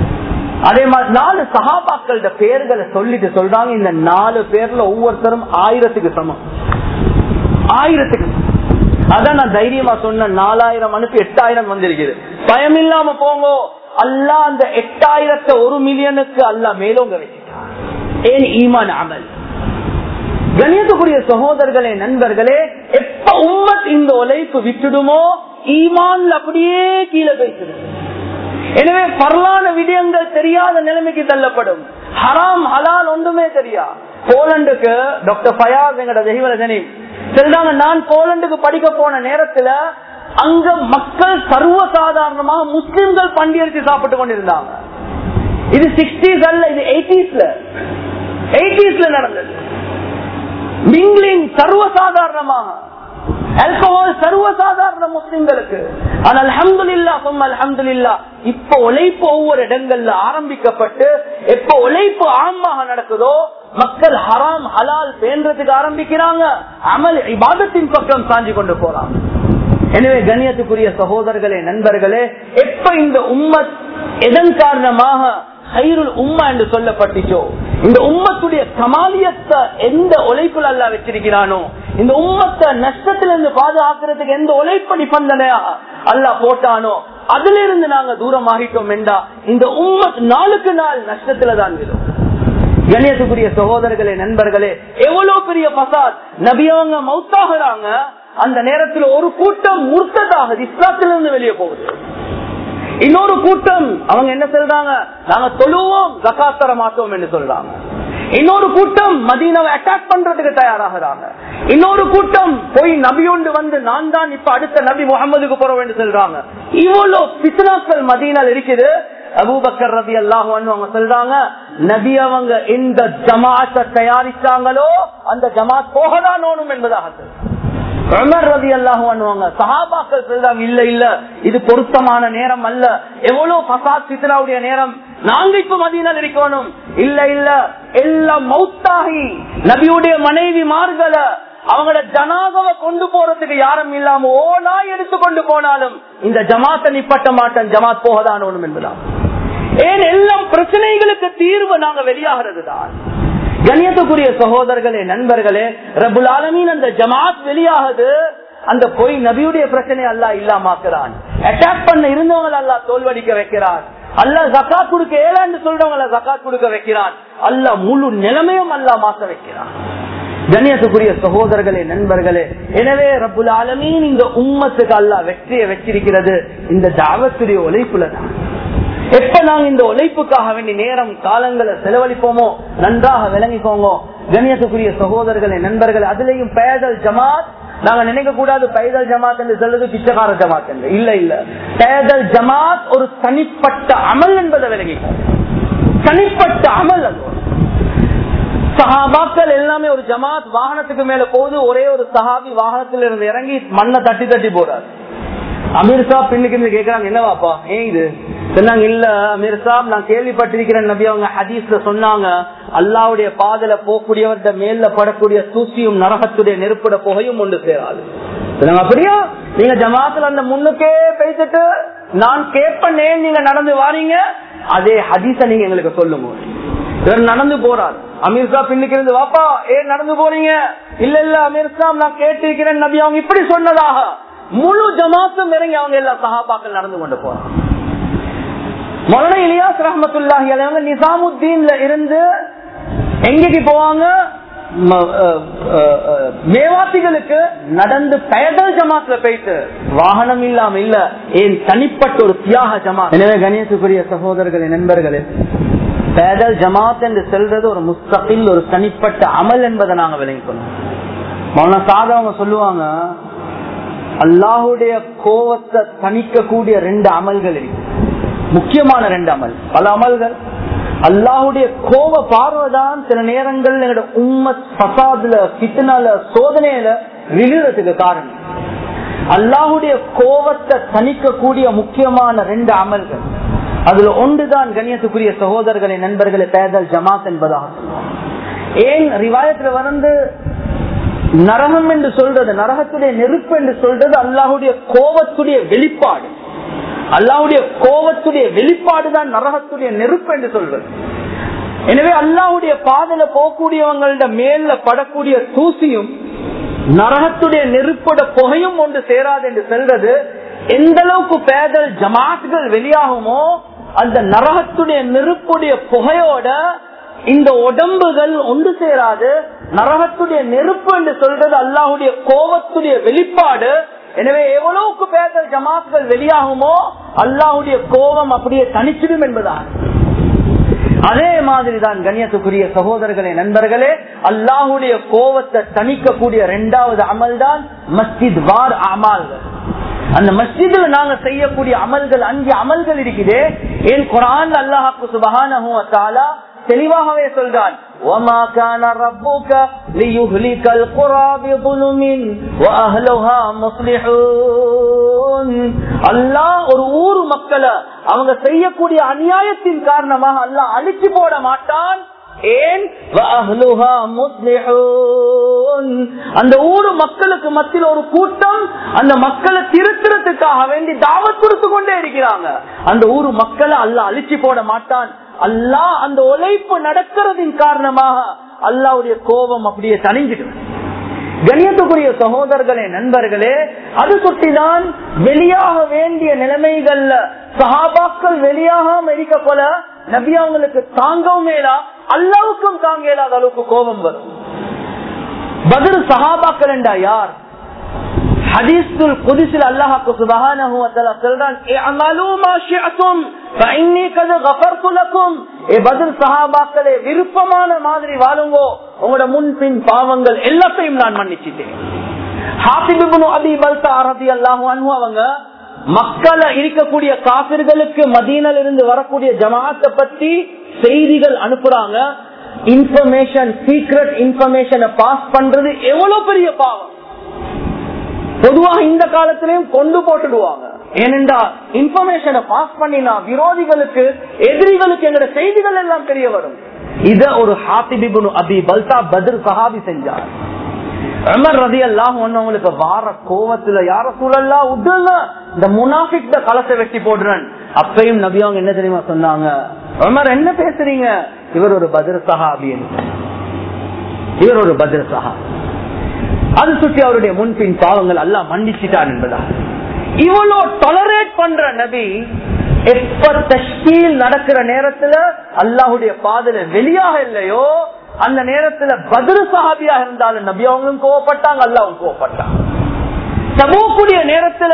அதே மாதிரி நாலு சகாபாக்களோட பேர்களை சொல்லிட்டு சொல்றாங்க இந்த நாலு பேர்ல ஒவ்வொருத்தரும் ஆயிரத்துக்கு சமம் ஆயிரத்துக்கு அதான் நான் தைரியமா சொன்ன நாலாயிரம் அனுப்பி எட்டாயிரம் வந்திருக்குது பயம் இல்லாம போங்க அல்லா அந்த எட்டாயிரத்தை ஒரு மில்லியனுக்கு அல்ல மேலோங்க வச்சுட்டான் ஏன் ஈமான் அமல் கணியத்துக்குரிய சகோதரர்களே நண்பர்களே எப்ப உம்மத் இந்த உழைப்பு விட்டுடுமோ ஈமான்ல அப்படியே கீழே பேசுது எனவே பரலான விடயங்கள் தெரியாத நிலைமைக்கு தள்ளப்படும் ஹராம் ஹலால் ஒன்றுமே தெரியா போலண்டுக்கு டாக்டர் ஃபயாஸ் எங்கட தெய்வரஜனி சொல்றாங்க நான் போலண்டுக்கு படிக்க போன நேரத்துல அங்க மக்கள் சர்வசாதாரணமாக முஸ்லிம்கள் பண்டிகரிச்சு சாப்பிட்டு கொண்டிருந்தாங்க இது சிக்ஸ்டீஸ் அல்ல இது எயிட்டிஸ்ல எயிட்டிஸ்ல நடந்தது மிங்லிங் சர்வசாதாரணமாக ஆல்கஹால் சர்வசாதாரண முஸ்லிம்களுக்கு ஆனால் அலமதுல்லா சும்மா அலமதுல்லா இப்ப உழைப்பு ஒவ்வொரு இடங்கள்ல ஆரம்பிக்கப்பட்டு எப்ப உழைப்பு ஆமாக நடக்குதோ மக்கள் ஹராம் ஹலால் பேன்றதுக்கு ஆரம்பிக்கிறாங்க அமல் இபாதத்தின் பக்கம் சாஞ்சி கொண்டு போறாங்க எனவே கண்ணியத்துக்குரிய சகோதரர்களே நண்பர்களே எப்ப இந்த உம்மத் எதன் காரணமாக ஹைருல் உம்மா என்று சொல்லப்பட்டுச்சோ இந்த உம்மத்துடைய கமாலியத்தை எந்த உழைப்புல அல்ல வச்சிருக்கிறானோ இந்த உம்மத்தை நஷ்டத்திலிருந்து பாதுகாக்கிறதுக்கு எந்த உழைப்பு நிபந்தனையா அல்ல போட்டானோ அதுல இருந்து நாங்க தூரம் ஆகிட்டோம் என்றா இந்த உம்மத் நாளுக்கு நாள் நஷ்டத்துல தான் விடும் கணேசக்குரிய சகோதரர்களே நண்பர்களே எவ்வளவு பெரிய பசாத் நபியவங்க மௌத்தாகிறாங்க அந்த நேரத்தில் ஒரு கூட்டம் முர்த்ததாகுது இஸ்லாத்திலிருந்து வெளியே போகுது இன்னொரு கூட்டம் அவங்க என்ன சொல்றாங்க நாங்க தொழுவோம் ஜக்காத் தர மாட்டோம் என்று சொல்றாங்க இன்னொரு கூட்டம் மதீனாவை அட்டாக் பண்றதுக்கு தயாராகிறாங்க இன்னொரு கூட்டம் போய் நபியோண்டு வந்து நான் தான் இப்ப அடுத்த நபி முகமதுக்கு போறோம் என்று சொல்றாங்க இவ்வளவு பித்னாக்கள் மதீனால் இருக்குது அபூபக்கர் ரபி அல்லாஹ் அவங்க சொல்றாங்க நபி அவங்க இந்த ஜமாத்தை தயாரிச்சாங்களோ அந்த ஜமாத் போகதான் ஓணும் என்பதாக சொல்றாங்க உமர் ரவி அல்லாஹ் பண்ணுவாங்க சஹாபாக்கள் சொல்றாங்க இல்ல இல்ல இது பொருத்தமான நேரம் அல்ல எவ்வளவு பசாத் சித்ராவுடைய நேரம் நாங்க இப்ப மதியினால் இருக்கணும் இல்ல இல்ல எல்லாம் மௌத்தாகி நபியுடைய மனைவி மார்களை அவங்களோட ஜனாதவை கொண்டு போறதுக்கு யாரும் இல்லாம ஓனா எடுத்து கொண்டு போனாலும் இந்த ஜமாத்தை நிப்பட்ட மாட்டேன் ஜமாத் போகதான் ஒண்ணும் என்பதான் ஏன் எல்லாம் பிரச்சனைகளுக்கு தீர்வு நாங்க வெளியாகிறது தான் கண்ணியத்துக்குரிய சகோதரர்களே நண்பர்களே ரபுல் ஆலமீன் அந்த ஜமாத் வெளியாகுது அந்த பொய் நபியுடைய பிரச்சனை அல்லா இல்லாமாக்குறான் அட்டாக் பண்ண இருந்தவங்க அல்லா தோல்வடிக்க வைக்கிறான் அல்ல ஜக்காத் கொடுக்க ஏழாண்டு சொல்றவங்கள ஜக்காத் கொடுக்க வைக்கிறான் அல்ல முழு நிலைமையும் அல்லா மாற்ற வைக்கிறான் கண்ணியத்துக்குரிய சகோதரர்களே நண்பர்களே எனவே ரபுல் ஆலமீன் இந்த உம்மத்துக்கு அல்லா வெற்றியை வச்சிருக்கிறது இந்த தாவத்துடைய உழைப்புல தான் எப்ப நாங்க இந்த உழைப்புக்காக வேண்டி நேரம் காலங்களை செலவழிப்போமோ நன்றாக விளங்கிக்கோங்க கணியத்துக்குரிய சகோதரர்களே நண்பர்கள் அதுலயும் பேதல் ஜமாத் நாங்க நினைக்க கூடாது பைதல் ஜமாத் என்று சொல்றது பிச்சைக்கார ஜமாத் என்று இல்ல இல்ல பேதல் ஜமாத் ஒரு தனிப்பட்ட அமல் என்பதை விளங்கிக்கோ தனிப்பட்ட அமல் அது சஹாபாக்கள் எல்லாமே ஒரு ஜமாத் வாகனத்துக்கு மேல போகுது ஒரே ஒரு சஹாபி வாகனத்துல இருந்து இறங்கி மண்ணை தட்டி தட்டி போறாரு அமீர் சாப் பின்னுக்கு இருந்து கேக்குறாங்க என்னவாப்பா ஏன் இது சொன்னாங்க இல்ல அமீர் சாப் நான் கேள்விப்பட்டிருக்கிறேன் நபி அவங்க ஹதீஸ்ல சொன்னாங்க அல்லாவுடைய பாதல போகக்கூடியவர்கிட்ட மேல படக்கூடிய தூசியும் நரகத்துடைய நெருப்புட புகையும் ஒன்று சேராது சொன்னாங்க அப்படியா நீங்க ஜமாத்துல அந்த முன்னுக்கே பேசிட்டு நான் கேட்பேன் நீங்க நடந்து வாரீங்க அதே ஹதீஸ நீங்க எங்களுக்கு சொல்லுங்க இவர் நடந்து போறார் அமீர் சாப் பின்னுக்கு இருந்து வாப்பா ஏன் நடந்து போறீங்க இல்ல இல்ல அமீர் சாப் நான் கேட்டிருக்கிறேன் நபி அவங்க இப்படி சொன்னதாக முழு ஜமாத்தும் இறங்கி அவங்க எல்லா சகாபாக்கள் நடந்து கொண்டு போறாங்க மொழ இலியாஸ் ரஹமத்துல்லாஹி அவங்க நிசாமுத்தீன்ல இருந்து எங்கேக்கு போவாங்க மேவாத்திகளுக்கு நடந்து பெயதல் ஜமாத்ல போயிட்டு வாகனம் இல்லாம இல்ல ஏன் தனிப்பட்ட ஒரு தியாக ஜமாத் எனவே கணேசுக்குரிய சகோதரர்களே நண்பர்களே பேதல் ஜமாத் என்று செல்றது ஒரு முஸ்தகில் ஒரு தனிப்பட்ட அமல் என்பதை நாங்க விளங்கிக்கணும் மௌன சாதவங்க சொல்லுவாங்க அல்லாஹுடைய கோவத்தை தணிக்கக்கூடிய ரெண்டு அமல்கள் இருக்கு முக்கியமான ரெண்டு அமல் பல அமல்கள் அல்லாஹுடைய கோவ பார்வைதான் சில நேரங்கள் எங்களோட உம்மத் பசாதுல கிட்டனால சோதனையில விழுறதுக்கு காரணம் அல்லாஹுடைய கோவத்தை தணிக்கக்கூடிய முக்கியமான ரெண்டு அமல்கள் அதுல ஒன்றுதான் கண்ணியத்துக்குரிய சகோதரர்களை நண்பர்களை பேதல் ஜமாத் என்பதாக ஏன் ரிவாயத்துல வந்து நரகம் என்று சொல்றது நரகத்துடைய நெருப்பு என்று சொல்றது அல்லாஹுடைய கோபத்துடைய வெளிப்பாடு அல்லாஹுடைய கோபத்துடைய வெளிப்பாடு தான் நரகத்துடைய நெருப்பு என்று சொல்றது எனவே அல்லாஹுடைய பாதல போகக்கூடியவங்களோட மேல படக்கூடிய தூசியும் நரகத்துடைய நெருப்போட புகையும் ஒன்று சேராது என்று சொல்றது எந்த அளவுக்கு பேதல் ஜமாத்கள் வெளியாகுமோ அந்த நரகத்துடைய நெருப்புடைய புகையோட இந்த உடம்புகள் ஒன்று சேராது நரகத்துடைய நெருப்பு என்று சொல்றது அல்லாஹுடைய கோபத்துடைய வெளிப்பாடு எனவே எவ்வளவுக்கு பேதல் ஜமாத்கள் வெளியாகுமோ அல்லாஹுடைய கோபம் அப்படியே தனிச்சிடும் என்பதான் அதே மாதிரிதான் கண்ணியத்துக்குரிய சகோதரர்களே நண்பர்களே அல்லாஹுடைய கோபத்தை தணிக்கக்கூடிய இரண்டாவது அமல் தான் மஸ்ஜித் வார் அமால்கள் அந்த மஸ்ஜித்ல நாங்க செய்யக்கூடிய அமல்கள் அஞ்சு அமல்கள் இருக்குதே ஏன் குரான் அல்லாஹாக்கு சுபகான தெளிவாகவே சொல்றான் وما كان ربك ليهلك القرى بظلم واهلها مصلحون அல்லாஹ் ஒரு ஊர் மக்களை அவங்க செய்யக்கூடிய அநியாயத்தின் காரணமாக அல்லாஹ் அழிச்சு போட மாட்டான் ஏன் அந்த ஊரு மக்களுக்கு மத்தியில் ஒரு கூட்டம் அந்த மக்களை திருத்துறதுக்காக வேண்டி தாவத் கொடுத்து கொண்டே இருக்கிறாங்க அந்த ஊரு மக்களை அல்ல அழிச்சு போட மாட்டான் அல்லாஹ் அந்த உழைப்பு நடக்கிறதின் காரணமாக அல்லாவுடைய கோபம் அப்படியே தணிஞ்சிடும் கண்ணியத்துக்குரிய சகோதரர்களே நண்பர்களே அது சுட்டிதான் வெளியாக வேண்டிய நிலைமைகள்ல சஹாபாக்கள் வெளியாகாம இருக்க போல நபி அவங்களுக்கு தாங்கவும் மேலா அல்லாவுக்கும் தாங்க இயலாத அளவுக்கு கோபம் வரும் பதில் சஹாபாக்கள் என்றா யார் ஹதீஸ்துல் குதிசில் அல்லாஹாக்கு சுபஹானஹு வ தஆலா சொல்றான் இஅமலு மா ஷிஅதும் ஃபஇன்னி கத் கஃபர்து லக்கும் ஏ பதில் சஹாபாக்களே விருப்பமான மாதிரி வாழுங்கோ உங்களோட முன்பின் பாவங்கள் எல்லாத்தையும் நான் மன்னிச்சிட்டேன் ஹாஃபிப் இப்னு அபி பல்தா ரலியல்லாஹு அன்ஹு அவங்க மக்கள இருக்கக்கூடிய காபிர்களுக்கு மதீனல இருந்து வரக்கூடிய ஜமாத்தை பத்தி செய்திகள் அனுப்புறாங்க இன்ஃபர்மேஷன் சீக்ரெட் இன்ஃபர்மேஷனை பாஸ் பண்றது எவ்வளவு பெரிய பாவம் பொதுவாக இந்த காலத்திலையும் கொண்டு போட்டுடுவாங்க ஏனென்றா இன்ஃபர்மேஷனை பாஸ் பண்ணினா விரோதிகளுக்கு எதிரிகளுக்கு எங்கட செய்திகள் எல்லாம் தெரிய வரும் இத ஒரு ஹாத்திபிபுனு அபி பல்தா பத்ர் சஹாபி செஞ்சார் அமர் ரதி எல்லாம் ஒன்னவங்களுக்கு வார கோவத்துல யார சூழல்லா விட்டுங்க இந்த முனாஃபிக் கலசை வெட்டி போடுறேன் அப்பையும் நபி அவங்க என்ன தெரியுமா சொன்னாங்க அமர் என்ன பேசுறீங்க இவர் ஒரு பத்ர் சஹாபி இவர் ஒரு பத்ர் சஹாபி அது சுற்றி அவருடைய முன்பின் பாவங்கள் எல்லாம் மன்னிச்சிட்டான் என்பதா இவ்வளோ டொலரேட் பண்ற நபி எப்ப தஷ்கீல் நடக்கிற நேரத்துல அல்லாஹுடைய பாதல வெளியாக இல்லையோ அந்த நேரத்துல பதிரு சஹாபியா இருந்தாலும் நபி அவங்களும் கோவப்பட்டாங்க அல்லாவும் கோவப்பட்டாங்க சமூகக்கூடிய நேரத்துல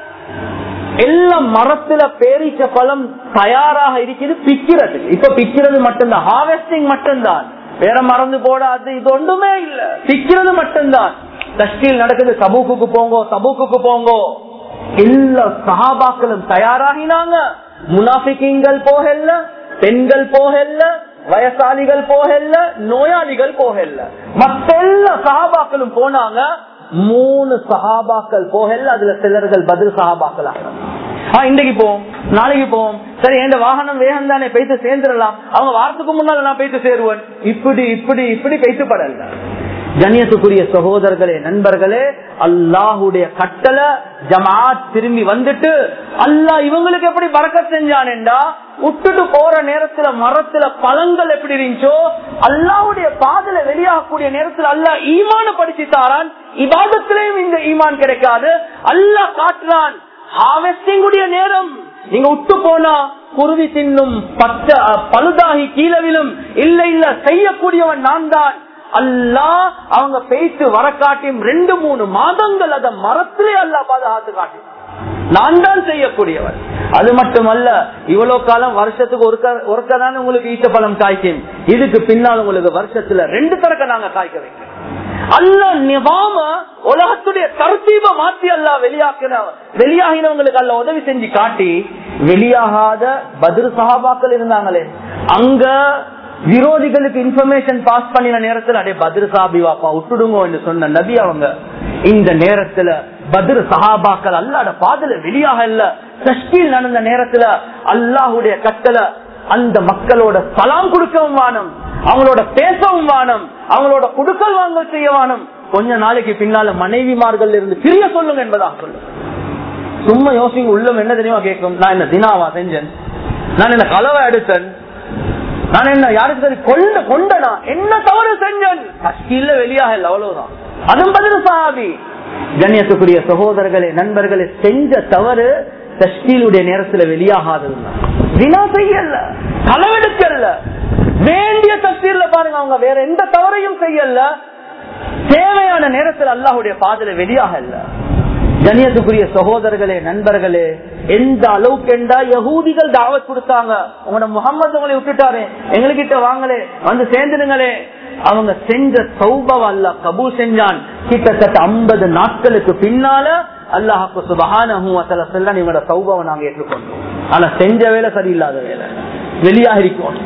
எல்லாம் மரத்துல பேரிச்ச பழம் தயாராக இருக்குது பிக்கிறது இப்ப பிக்கிறது மட்டும்தான் ஹார்வெஸ்டிங் மட்டும்தான் வேற மறந்து போடாது இது ஒன்றுமே இல்ல பிக்கிறது மட்டும்தான் தஷ்டில் நடக்குது சபூக்குக்கு போங்கோ சபூக்குக்கு போங்கோ எல்லா சகாபாக்களும் தயாராகினாங்க முனாபிக்கிங்கள் போகல பெண்கள் போகல வயசாளிகள் போகல நோயாளிகள் போகல மத்த எல்லா சகாபாக்களும் போனாங்க மூணு சகாபாக்கள் போகல அதுல சிலர்கள் பதில் சகாபாக்கள் இன்றைக்கு போவோம் நாளைக்கு போவோம் சரி எந்த வாகனம் வேகம் தானே பேசி சேர்ந்துடலாம் அவங்க வாரத்துக்கு முன்னால நான் பேசி சேருவேன் இப்படி இப்படி இப்படி பேசப்படல கண்ணியத்துக்குரிய சகோதரர்களே நண்பர்களே அல்லாஹுடைய கட்டளை ஜமாத் திரும்பி வந்துட்டு அல்லாஹ் இவங்களுக்கு எப்படி பறக்க செஞ்சானேண்டா விட்டுட்டு போற நேரத்துல மரத்துல பழங்கள் எப்படி இருந்துச்சோ அல்லாவுடைய பாதல வெளியாகக்கூடிய நேரத்துல அல்லாஹ் ஈமான படிச்சு தாரான் இவாதத்திலையும் இந்த ஈமான் கிடைக்காது அல்லாஹ் காட்டுறான் ஹார்வெஸ்டிங் உடைய நேரம் நீங்க விட்டு போனா குருவி தின்னும் பச்ச பழுதாகி கீழே விழும் இல்ல இல்ல செய்யக்கூடியவன் நான் தான் அல்லா அவங்க பேச்சு வர காட்டியும் ரெண்டு மூணு மாதங்கள் அத மரத்திலே அல்லா பாதுகாத்து காட்டி நான் தான் செய்யக்கூடியவன் அது மட்டுமல்ல இவ்வளவு காலம் வருஷத்துக்கு ஒருக்க ஒருக்கதானே உங்களுக்கு ஈட்ட பழம் காய்க்கும் இதுக்கு பின்னால் உங்களுக்கு வருஷத்துல ரெண்டு தரக்க நாங்க காய்க்க வைக்கிறோம் அல்ல நிவாம உலகத்துடைய தர்த்தீப மாத்தி அல்ல வெளியாக்கின வெளியாகினவங்களுக்கு அல்ல உதவி செஞ்சு காட்டி வெளியாகாத பதில் சகாபாக்கள் இருந்தாங்களே அங்க விரோதிகளுக்கு இன்ஃபர்மேஷன் பாஸ் பண்ணின நேரத்தில் அடே பதிர் சாபி வாப்பா விட்டுடுங்க என்று சொன்ன நபி அவங்க இந்த நேரத்துல பதிர் சஹாபாக்கள் அல்லாட பாதல வெளியாக இல்ல சஷ்டியில் நடந்த நேரத்துல அல்லாஹுடைய கட்டளை அந்த மக்களோட சலாம் கொடுக்கவும் வானம் அவங்களோட பேசவும் வானம் அவங்களோட குடுக்கல் வாங்கல் செய்ய வானம் கொஞ்ச நாளைக்கு பின்னால மனைவிமார்கள் இருந்து பிரிய சொல்லுங்க என்பதாக சொல்லு சும்மா யோசிங்க உள்ளம் என்ன தெரியுமா கேட்கும் நான் என்ன தினாவா செஞ்சேன் நான் என்ன கலவை எடுத்தேன் நான் என்ன யாருக்கு சரி கொண்ட கொண்டனா என்ன தவறு செஞ்சேன் கஷ்டில வெளியாக இல்லை அவ்வளவுதான் அதுவும் பதில் சாபி கண்ணியத்துக்குரிய சகோதரர்களே நண்பர்களே செஞ்ச தவறு தஷ்டீலுடைய நேரத்துல வெளியாகாதது வினா செய்யல களவெடுக்கல வேண்டிய தஸ்தீர்ல பாருங்க அவங்க வேற எந்த தவறையும் செய்யல தேவையான நேரத்தில் அல்லாஹுடைய பாதல வெளியாக இல்ல கண்ணியத்துக்குரிய சகோதரர்களே நண்பர்களே எந்த அளவுக்கு என்றா யகூதிகள் தாவத் கொடுத்தாங்க உங்களோட முகம்மது உங்களை விட்டுட்டாரு எங்ககிட்ட வாங்களே வந்து சேர்ந்துடுங்களே அவங்க செஞ்ச சௌபவ அல்ல கபூல் செஞ்சான் கிட்டத்தட்ட ஐம்பது நாட்களுக்கு பின்னால அல்லாஹாக்கு சுபகான சொல்ல நீங்களோட சௌபவை நாங்க ஏற்றுக்கொண்டோம் ஆனா செஞ்ச வேலை சரியில்லாத வேலை வெளியாக இருக்கோம்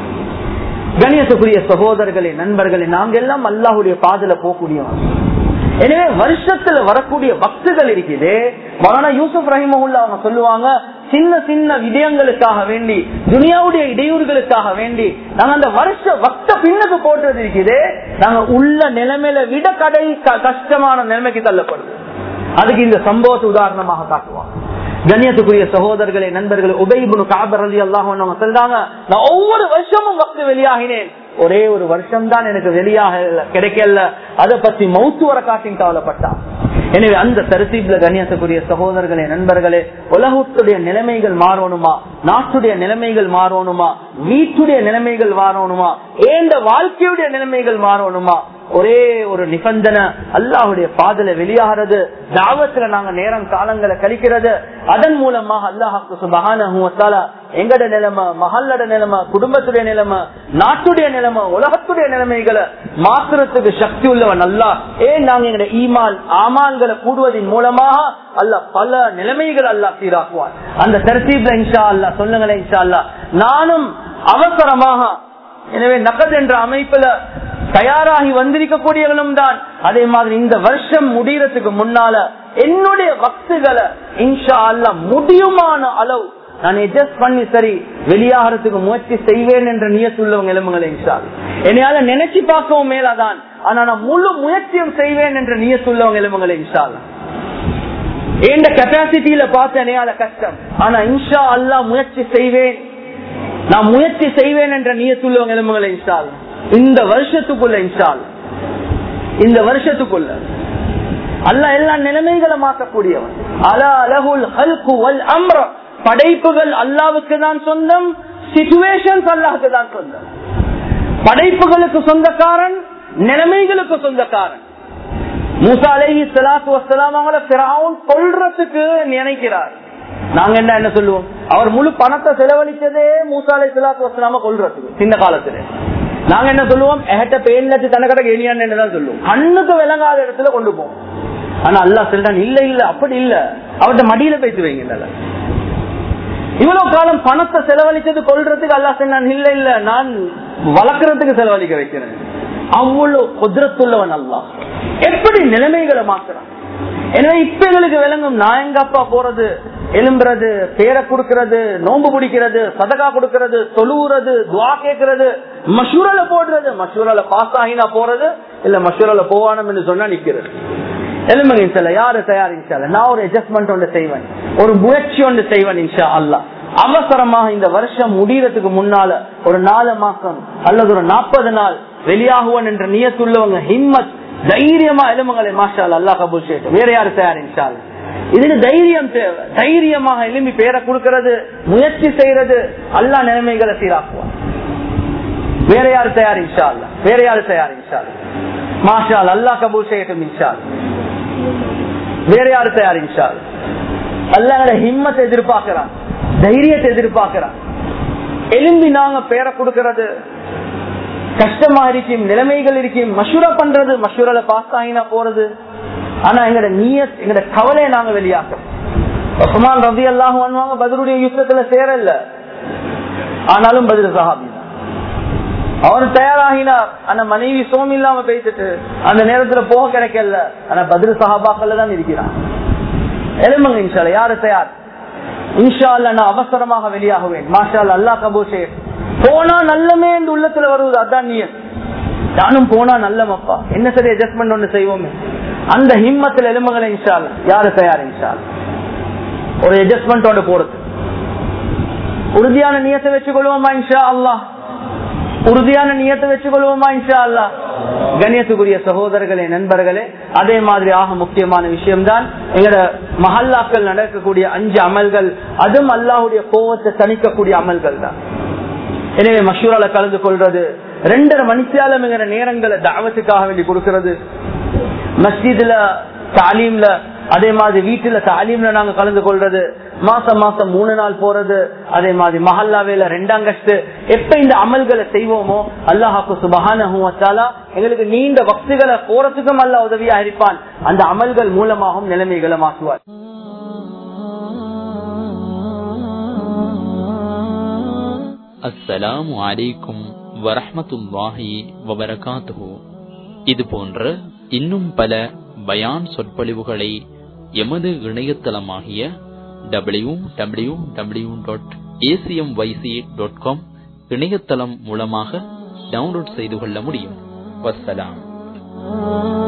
கணியத்துக்குரிய சகோதரர்களே நண்பர்களே நாங்க எல்லாம் அல்லாஹுடைய பாதல போகக்கூடியவங்க எனவே வருஷத்துல வரக்கூடிய பக்துகள் இருக்குது மௌலானா யூசுப் ரஹிமவுல்லா அவங்க சொல்லுவாங்க சின்ன சின்ன விடயங்களுக்காக வேண்டி துனியாவுடைய இடையூறுகளுக்காக வேண்டி நாங்க அந்த வருஷ வக்த பின்னுக்கு போட்டது இருக்குது நாங்க உள்ள நிலைமையில விட கடை கஷ்டமான நிலைமைக்கு தள்ளப்படுது அதுக்கு இந்த சம்பவத்தை உதாரணமாக காட்டுவாங்க கண்ணியத்துக்குரிய சகோதரர்களே நண்பர்களே உபைபுனு காபர் அலி அல்லாஹ் சொல்றாங்க நான் ஒவ்வொரு வருஷமும் வக்து வெளியாகினேன் ஒரே ஒரு வருஷம் தான் எனக்கு வெளியாக கிடைக்கல அதை பத்தி மௌத்து வர காட்டின் கவலைப்பட்டான் எனவே அந்த தரிசீப்ல கண்ணியத்துக்குரிய சகோதரர்களே நண்பர்களே உலகத்துடைய நிலைமைகள் மாறணுமா நாட்டுடைய நிலைமைகள் மாறணுமா வீட்டுடைய நிலைமைகள் மாறணுமா ஏந்த வாழ்க்கையுடைய நிலைமைகள் மாறணுமா ஒரே ஒரு நிபந்தனை அல்லாஹுடைய பாதல வெளியாகிறது தாவத்துல நாங்க நேரம் காலங்களை கழிக்கிறது அதன் மூலமாக அல்லாஹாக்கு சுபகான எங்கட நிலைமை மகளோட நிலைமை குடும்பத்துடைய நிலைமை நாட்டுடைய நிலைமை உலகத்துடைய நிலைமைகளை மாத்திரத்துக்கு சக்தி உள்ளவன் அல்லா ஏன் நாங்க எங்க ஈமான் ஆமான்களை கூடுவதன் மூலமாக அல்ல பல நிலைமைகள் அல்லா சீராக்குவார் அந்த தரத்தீப்ல இன்ஷா அல்லா சொல்லுங்களேன் இன்ஷா அல்லா நானும் அவசரமாக எனவே நகத் என்ற அமைப்புல தயாராகி வந்திருக்கக்கூடியவனும் தான் அதே மாதிரி இந்த வருஷம் முடியறதுக்கு முன்னால என்னுடைய பக்துகளை இன்ஷா அல்ல முடியுமான அளவு நான் அட்ஜஸ்ட் பண்ணி சரி வெளியாகிறதுக்கு முயற்சி செய்வேன் என்ற நியத்துள்ளவங்க எலும்புகளை இன்ஷா என்னையால நினைச்சு பார்க்கவும் மேலாதான் ஆனா நான் முழு முயற்சியும் செய்வேன் என்ற நியத்துள்ளவங்க எலும்புகளை இன்ஷா எந்த கெப்பாசிட்டியில பார்த்த என்னையால கஷ்டம் ஆனா இன்ஷா அல்லா முயற்சி செய்வேன் நான் முயற்சி செய்வேன் என்ற நியத்துள்ளவங்க எலும்புகளை இன்ஷால் இந்த வருஷத்துக்குள்ள இன்ஷால் இந்த வருஷத்துக்குள்ள அல்ல எல்லா நிலைமைகளை மாற்றக்கூடியவன் அல அலகுல் ஹல்கு வல் அம்ர படைப்புகள் அல்லாவுக்கு தான் சொந்தம் சிச்சுவேஷன்ஸ் அல்லாவுக்கு தான் சொந்தம் படைப்புகளுக்கு சொந்தக்காரன் நிலைமைகளுக்கு சொந்தக்காரன் மூசா அலஹி சலாத்து வசலாம் அவங்கள பிராவும் கொள்றதுக்கு நினைக்கிறார் நாங்க என்ன என்ன சொல்லுவோம் அவர் முழு பணத்தை செலவழிச்சதே மூசா அலை சலாத்து வசலாம கொள்றதுக்கு சின்ன காலத்துல நாங்க என்ன சொல்லுவோம் எஹட்ட பெயின் லட்சம் தனக்கட கேலியான்னு தான் சொல்லுவோம் கண்ணுக்கு விளங்காத இடத்துல கொண்டு போவோம் ஆனா அல்லா சொல்றான் இல்ல இல்ல அப்படி இல்ல அவர்கிட்ட மடியில பேசி வைங்க இவ்வளவு காலம் பணத்தை செலவழிச்சது கொள்றதுக்கு அல்லா சொன்னான் இல்ல இல்ல நான் வளர்க்கறதுக்கு செலவழிக்க வைக்கிறேன் அவ்வளவு குதிரத்துள்ளவன் அல்லா எப்படி நிலைமைகளை மாத்துறான் எனவே இப்ப எங்களுக்கு விளங்கும் நான் எங்க அப்பா போறது எலும்புறது பேரை கொடுக்கறது நோம்பு பிடிக்கிறது சதகா கொடுக்கறது தொழுவுறது துவா கேட்கறது மஷூரல போடுறது மஷூரல பாஸ் ஆகினா போறது இல்ல மஷூரல போவானம் என்று சொன்னா நிக்கிறது எலும்புங்க இன்ஷால்ல யாரு தயார் இன்ஷால்ல நான் ஒரு அட்ஜஸ்ட்மெண்ட் ஒன்று செய்வேன் ஒரு முயற்சி ஒன்று செய்வேன் இன்ஷா அல்லா அவசரமாக இந்த வருஷம் முடியறதுக்கு முன்னால ஒரு நாலு மாசம் அல்லது ஒரு நாற்பது நாள் வெளியாகுவன் என்ற நியத்துள்ளவங்க ஹிம்மத் தைரியமா எலும்புகளை மாஷா அல்லா கபூல் செய்யட்டும் வேற யாரு தயார் இன்ஷால் இதுக்கு தைரியம் தேவை தைரியமாக எலும்பி பேரை கொடுக்கறது முயற்சி செய்யறது அல்லா நிலைமைகளை சீராக்குவான் வேற யாரு தயார் இன்ஷா அல்லா வேற யாரு தயார் இன்ஷால் மாஷால் அல்லா கபூல் செய்யட்டும் இன்ஷால் வேற யாரு தயார் இன்ஷால் அல்லாட ஹிம்மத்தை எதிர்பார்க்கிறான் தைரியத்தை எதிர்பார்க்கிறான் எலும்பி நாங்க பேரை கொடுக்கறது கஷ்டமா இருக்கும் நிலைமைகள் இருக்கும் மஷூரா பண்றது மஷூரால பாஸ் ஆகினா போறது ஆனா எங்கட நீய எங்கட கவலையை நாங்க வெளியாக்குறோம் உஸ்மான் ரவி அல்லாஹ் பண்ணுவாங்க பதிலுடைய யுத்தத்துல சேரல ஆனாலும் பதில் சஹாபி அவர் தயாராகினார் ஆனா மனைவி சோம் இல்லாம பேசிட்டு அந்த நேரத்துல போக கிடைக்கல ஆனா பதில் சஹாபாக்கள்ல தான் இருக்கிறான் எலும்புங்க இன்ஷால யாரு தயார் இன்ஷா அல்ல நான் அவசரமாக வெளியாகுவேன் மாஷா அல்லா கபூஷே போனா நல்லமே இந்த உள்ளத்துல வருவது அதான் நீ நானும் போனா நல்லமப்பா என்ன சரி அட்ஜஸ்ட்மெண்ட் ஒண்ணு செய்வோமே அந்த ஹிம்மத்தில் எலும்புகளை இன்ஷால் யாரு தயார் இன்ஷால் ஒரு அட்ஜஸ்ட்மெண்ட் ஒன்று போறது உறுதியான நியத்தை வச்சுக் கொள்வோமா இன்ஷா அல்லாஹ் உறுதியான நியத்தை வச்சுக் கொள்வோமா இன்ஷா அல்லாஹ் கண்ணியத்துக்குரிய சகோதரர்களே நண்பர்களே அதே மாதிரி ஆக முக்கியமான விஷயம்தான் எங்கட மஹல்லாக்கள் நடக்கக்கூடிய அஞ்சு அமல்கள் அதுவும் அல்லாஹுடைய கோவத்தை தணிக்கக்கூடிய அமல்கள் தான் எனவே மஷூரால கலந்து கொள்றது ரெண்டரை மணித்தியாலம் எங்கிற நேரங்களை தாவத்துக்காக வேண்டி கொடுக்கிறது மஸ்ஜிதுல தாலீம்ல அதே மாதிரி வீட்டுல தாலீம்ல நாங்க கலந்து கொள்றது மாசம் மாசம் மூணு நாள் போறது அதே மாதிரி மஹல்லாவேல ரெண்டாம் கஷ்டு எப்ப இந்த அமல்களை செய்வோமோ அல்லாஹாக்கு சுபகான எங்களுக்கு நீண்ட வக்துகளை போறதுக்கும் அல்ல உதவியா இருப்பான் அந்த அமல்கள் மூலமாகவும் நிலைமைகளை மாற்றுவார் அஸ்ஸலாமு அலைக்கும் வரஹமத்துல்லாஹி வபரகாத்துஹு இது போன்ற இன்னும் பல பயான் சொற்பொழிவுகளை எமது இணையதளமாகிய W W W dot ACM YC dot com இணையதளம் மூலமாக டவுன்லோட் செய்து கொள்ள முடியும் வசலாம்